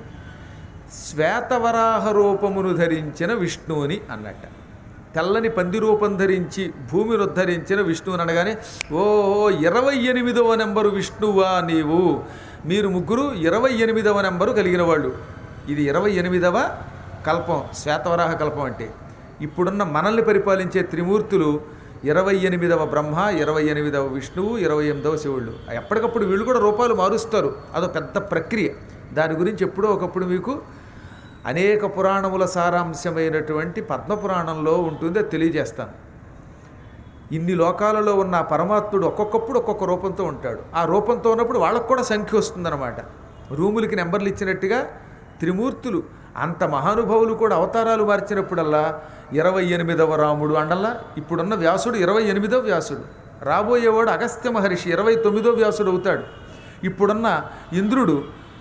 శ్వేతవరాహ రూపమును ధరించిన విష్ణువుని అన్నట్ట తెల్లని పంది రూపం ధరించి భూమిని ఉద్ధరించిన విష్ణువుని అనగానే ఓ ఇరవై ఎనిమిదవ నెంబరు విష్ణువా నీవు మీరు ముగ్గురు ఇరవై ఎనిమిదవ నెంబరు కలిగిన వాళ్ళు ఇది ఇరవై ఎనిమిదవ కల్పం శ్వేతవరాహ కల్పం అంటే ఇప్పుడున్న మనల్ని పరిపాలించే త్రిమూర్తులు ఇరవై ఎనిమిదవ బ్రహ్మ ఇరవై ఎనిమిదవ విష్ణువు ఇరవై ఎనిమిదవ శివుళ్ళు ఎప్పటికప్పుడు వీళ్ళు కూడా రూపాలు మారుస్తారు అదో పెద్ద ప్రక్రియ దాని గురించి ఎప్పుడో ఒకప్పుడు మీకు అనేక పురాణముల సారాంశమైనటువంటి పద్మపురాణంలో ఉంటుంది అది తెలియజేస్తాను ఇన్ని లోకాలలో ఉన్న ఆ పరమాత్ముడు ఒక్కొక్కప్పుడు ఒక్కొక్క రూపంతో ఉంటాడు ఆ రూపంతో ఉన్నప్పుడు వాళ్ళకు కూడా సంఖ్య వస్తుందన్నమాట రూములకి నెంబర్లు ఇచ్చినట్టుగా త్రిమూర్తులు అంత మహానుభావులు కూడా అవతారాలు మార్చినప్పుడల్లా ఇరవై ఎనిమిదవ రాముడు అండల్లా ఇప్పుడున్న వ్యాసుడు ఇరవై ఎనిమిదవ వ్యాసుడు రాబోయేవాడు అగస్త్య మహర్షి ఇరవై తొమ్మిదో వ్యాసుడు అవుతాడు ఇప్పుడున్న ఇంద్రుడు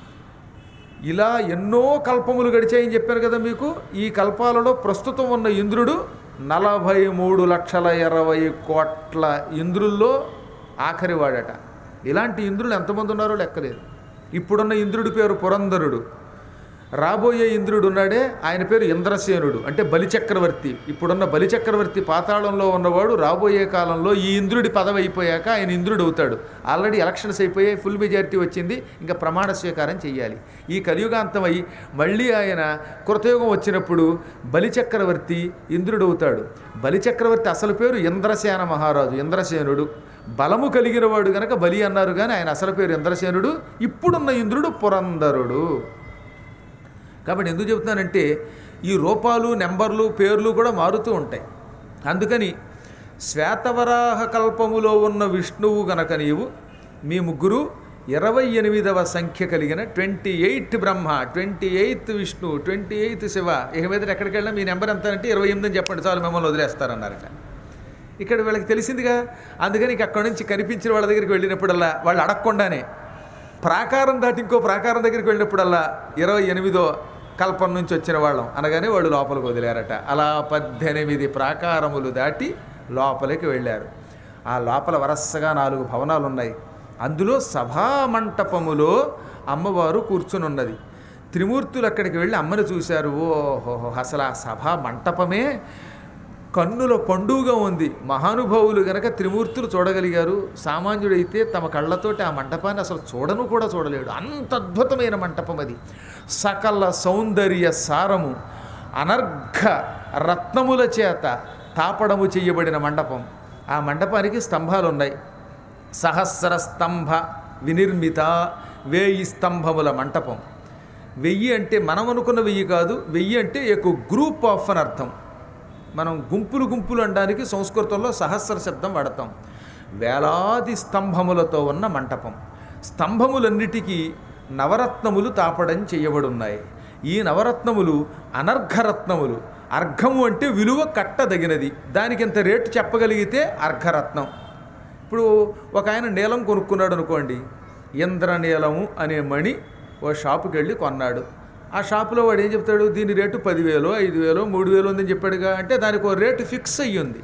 ఇలా ఎన్నో కల్పములు గడిచాయని చెప్పాను కదా మీకు ఈ కల్పాలలో ప్రస్తుతం ఉన్న ఇంద్రుడు నలభై మూడు లక్షల ఇరవై కోట్ల ఇంద్రుల్లో ఆఖరి వాడట ఇలాంటి ఇంద్రులు ఎంతమంది ఉన్నారో లెక్కలేదు ఇప్పుడున్న ఇంద్రుడి పేరు పురంధరుడు రాబోయే ఇంద్రుడు ఉన్నాడే ఆయన పేరు ఇంద్రసేనుడు అంటే బలిచక్రవర్తి ఇప్పుడున్న బలిచక్రవర్తి పాతాళంలో ఉన్నవాడు రాబోయే కాలంలో ఈ ఇంద్రుడి పదవి అయిపోయాక ఆయన ఇంద్రుడు అవుతాడు ఆల్రెడీ ఎలక్షన్స్ అయిపోయాయి ఫుల్ మెజారిటీ వచ్చింది ఇంకా ప్రమాణ స్వీకారం చేయాలి ఈ కలియుగాంతమై మళ్ళీ ఆయన కృతయుగం వచ్చినప్పుడు బలిచక్రవర్తి ఇంద్రుడు అవుతాడు బలిచక్రవర్తి అసలు పేరు ఇంద్రసేన మహారాజు ఇంద్రసేనుడు బలము కలిగిన వాడు గనక బలి అన్నారు కానీ ఆయన అసలు పేరు ఇంద్రసేనుడు ఇప్పుడున్న ఇంద్రుడు పురంధరుడు కాబట్టి ఎందుకు చెబుతున్నానంటే ఈ రూపాలు నెంబర్లు పేర్లు కూడా మారుతూ ఉంటాయి అందుకని శ్వేతవరాహ కల్పములో ఉన్న విష్ణువు గనక నీవు మీ ముగ్గురు ఇరవై ఎనిమిదవ సంఖ్య కలిగిన twenty eighth Brahma twenty eighth Vishnu twenty eighth Shiva ఇక మీద ఎక్కడికి వెళ్ళినా మీ నెంబర్ ఎంత అంటే ఇరవై ఎనిమిది అని చెప్పండి చాలు మిమ్మల్ని వదిలేస్తారన్నారట ఇక్కడ వీళ్ళకి తెలిసిందిగా అందుకని ఇక అక్కడి నుంచి కనిపించిన వాళ్ళ దగ్గరికి వెళ్ళినప్పుడల్లా వాళ్ళు అడగకుండానే ప్రాకారం దాటి ఇంకో ప్రాకారం దగ్గరికి వెళ్ళినప్పుడల్లా ఇరవై ఎనిమిదో కల్పం నుంచి వచ్చిన వాళ్ళం అనగానే వాళ్ళు లోపలికి వదిలేరట అలా పద్దెనిమిది ప్రాకారములు దాటి లోపలికి వెళ్ళారు ఆ లోపల వరసగా నాలుగు భవనాలు ఉన్నాయి అందులో సభామంటపములో అమ్మవారు కూర్చుని ఉన్నది త్రిమూర్తులు అక్కడికి వెళ్ళి అమ్మని చూశారు ఓహో అసలు ఆ సభా మంటపమే కన్నుల పండుగగా ఉంది మహానుభావులు గనక త్రిమూర్తులు చూడగలిగారు సామాన్యుడైతే తమ కళ్ళతోటి ఆ మంటపాన్ని అసలు చూడను కూడా చూడలేడు అంత అద్భుతమైన మంటపం అది సకల సౌందర్య సారము అనర్ఘ రత్నముల చేత తాపడము చేయబడిన మండపం ఆ మండపానికి స్తంభాలు ఉన్నాయి సహస్ర స్తంభ వినిర్మిత వేయి స్తంభముల మంటపం వెయ్యి అంటే మనం అనుకున్న వెయ్యి కాదు వెయ్యి అంటే ఒక గ్రూప్ ఆఫ్ అని అర్థం మనం గుంపులు గుంపులు అనడానికి సంస్కృతంలో సహస్ర శబ్దం వాడతాం వేలాది స్తంభములతో ఉన్న మంటపం స్తంభములన్నిటికీ నవరత్నములు తాపడం చేయబడున్నాయి ఈ నవరత్నములు అనర్ఘరత్నములు అర్ఘము అంటే విలువ కట్టదగినది దానికి ఇంత రేటు చెప్పగలిగితే అర్ఘరత్నం ఇప్పుడు ఒక ఆయన నీలం కొనుక్కున్నాడు అనుకోండి ఇంద్రనీలము అనే మణి ఓ షాపుకి వెళ్ళి కొన్నాడు ఆ షాపులో వాడు ఏం చెప్తాడు దీని రేటు పదివేలు ఐదు వేలు మూడు వేలు ఉందని చెప్పాడుగా అంటే దానికి ఒక రేటు ఫిక్స్ అయ్యి ఉంది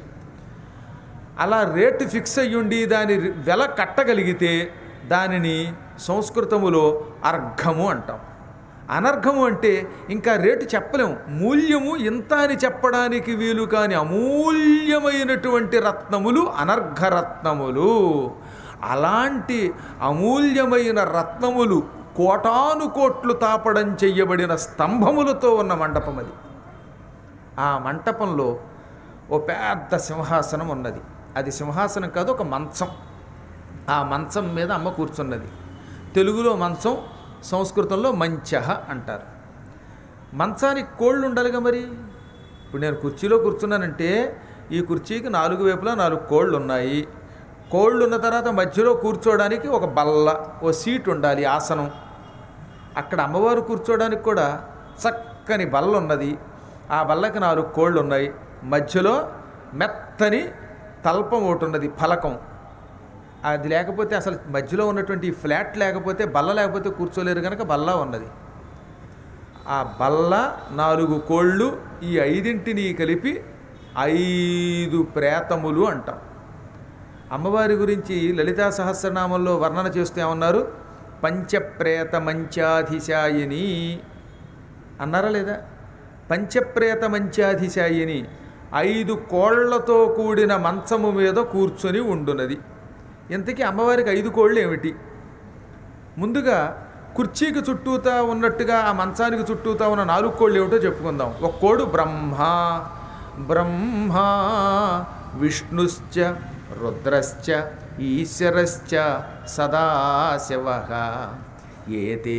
అలా రేటు ఫిక్స్ అయ్యుండి దాని వెల కట్టగలిగితే దానిని సంస్కృతములో అర్ఘము అంటాం అనర్ఘము అంటే ఇంకా రేటు చెప్పలేము మూల్యము ఇంత అని చెప్పడానికి వీలు కాని అమూల్యమైనటువంటి రత్నములు అనర్ఘరత్నములు అలాంటి అమూల్యమైన రత్నములు కోటాను కోట్లు తాపడం చెయ్యబడిన స్తంభములతో ఉన్న మండపం అది ఆ మంటపంలో ఓ పెద్ద సింహాసనం ఉన్నది అది సింహాసనం కాదు ఒక మంచం ఆ మంచం మీద అమ్మ కూర్చున్నది తెలుగులో మంచం సంస్కృతంలో మంచహ అంటారు మంచానికి కోళ్ళు ఉండాలిగా మరి ఇప్పుడు నేను కుర్చీలో కూర్చున్నానంటే ఈ కుర్చీకి నాలుగు వైపులా నాలుగు కోళ్ళు ఉన్నాయి కోళ్ళు ఉన్న తర్వాత మధ్యలో కూర్చోవడానికి ఒక బల్ల ఓ సీట్ ఉండాలి ఆసనం అక్కడ అమ్మవారు కూర్చోవడానికి కూడా చక్కని బల్ల ఉన్నది ఆ బల్లకి నాలుగు కోళ్ళు ఉన్నాయి మధ్యలో మెత్తని తల్పం ఒకటి ఉన్నది ఫలకం అది లేకపోతే అసలు మధ్యలో ఉన్నటువంటి ఈ ఫ్లాట్ లేకపోతే బల్ల లేకపోతే కూర్చోలేరు కనుక బల్ల ఉన్నది ఆ బల్ల నాలుగు కోళ్ళు ఈ ఐదింటిని కలిపి ఐదు ప్రేతములు అంటాం అమ్మవారి గురించి లలితా సహస్రనామంలో వర్ణన చేస్తూ ఏమన్నారు పంచప్రేత మంచాధిశాయిని అన్నారా లేదా పంచప్రేత మంచాధిశాయిని ఐదు కోళ్లతో కూడిన మంచము మీద కూర్చొని ఉండునది ఇంతకీ అమ్మవారికి ఐదు కోళ్ళు ఏమిటి ముందుగా కుర్చీకి చుట్టూతా ఉన్నట్టుగా ఆ మంచానికి చుట్టూతా ఉన్న నాలుగు కోళ్ళు ఏమిటో చెప్పుకుందాం ఒక కోడు బ్రహ్మ బ్రహ్మ విష్ణుశ్చ రుద్రశ్చ ఈశ్వరశ్చ సదాశివ ఏతే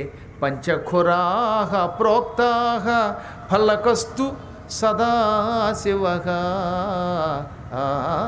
పంచఖురాः ప్రోక్తాः ఫలకస్తు సదాశివ ఆ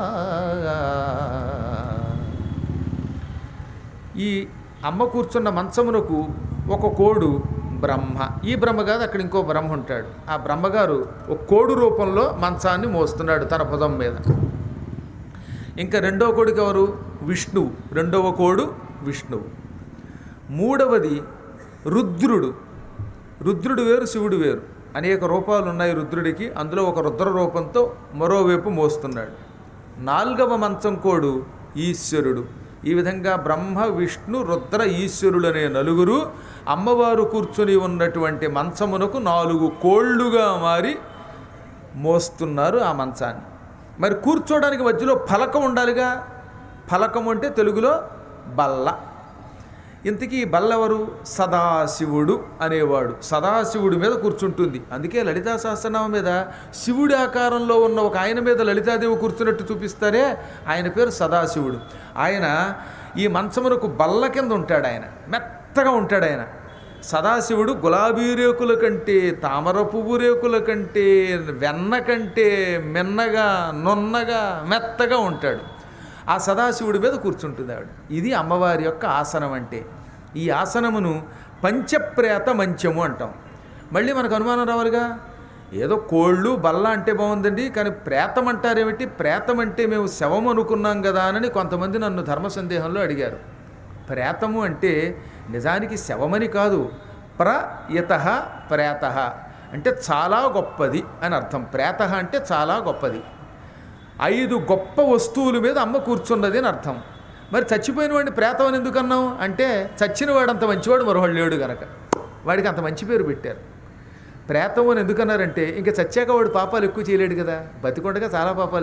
ఈ అమ్మ కూర్చున్న మంచమునకు ఒక కోడు బ్రహ్మ ఈ బ్రహ్మ కాదు అక్కడ ఇంకో బ్రహ్మ ఉంటాడు ఆ బ్రహ్మగారు ఒక కోడు రూపంలో మంచాన్ని మోస్తున్నాడు తన భుజం మీద ఇంకా రెండవ కోడికి ఎవరు విష్ణువు రెండవ కోడు విష్ణువు మూడవది రుద్రుడు రుద్రుడు వేరు శివుడు వేరు అనేక రూపాలు ఉన్నాయి రుద్రుడికి అందులో ఒక రుద్ర రూపంతో మరోవైపు మోస్తున్నాడు నాలుగవ మంచం కోడు ఈశ్వరుడు ఈ విధంగా బ్రహ్మ విష్ణు రుద్ర ఈశ్వరుడు అనే నలుగురు అమ్మవారు కూర్చొని ఉన్నటువంటి మంచమునకు నాలుగు కోళ్ళుగా మారి మోస్తున్నారు ఆ మంచాన్ని మరి కూర్చోడానికి మధ్యలో ఫలకం ఉండాలిగా ఫలకం అంటే తెలుగులో బల్ల ఇంతకీ ఈ బల్ల ఎవరు సదాశివుడు అనేవాడు సదాశివుడి మీద కూర్చుంటుంది అందుకే లలితా సహస్రనామం మీద శివుడి ఆకారంలో ఉన్న ఒక ఆయన మీద లలితాదేవి కూర్చున్నట్టు చూపిస్తారే ఆయన పేరు సదాశివుడు ఆయన ఈ మంచమునకు బల్ల కింద ఉంటాడు ఆయన మెత్తగా ఉంటాడు ఆయన సదాశివుడు గులాబీ రేకుల కంటే తామర పువ్వు రేకుల కంటే వెన్న కంటే మిన్నగా నున్నగా మెత్తగా ఉంటాడు ఆ సదాశివుడి మీద కూర్చుంటుంది ఆవిడ ఇది అమ్మవారి యొక్క ఆసనం అంటే ఈ ఆసనమును పంచప్రేత మంచము అంటాం మళ్ళీ మనకు అనుమానం రావాలిగా ఏదో కోళ్ళు బల్ల అంటే బాగుందండి కానీ ప్రేతం అంటారేమిటి ప్రేతం అంటే మేము శవం అనుకున్నాం కదా అని కొంతమంది నన్ను ధర్మ సందేహంలో అడిగారు ప్రేతము అంటే నిజానికి శవమని కాదు ప్రయత ప్రేత అంటే చాలా గొప్పది అని అర్థం ప్రేత అంటే చాలా గొప్పది ఐదు గొప్ప వస్తువుల మీద అమ్మ కూర్చున్నది అని అర్థం మరి చచ్చిపోయిన వాడిని ప్రేతం అని ఎందుకు అన్నాం అంటే చచ్చిన వాడు అంత మంచివాడు మరొకడు లేడు గనక వాడికి అంత మంచి పేరు పెట్టారు ప్రేతం అని ఎందుకన్నారంటే ఇంకా చచ్చాక వాడు పాపాలు ఎక్కువ చేయలేడు కదా బతికొండగా చాలా పాపాలు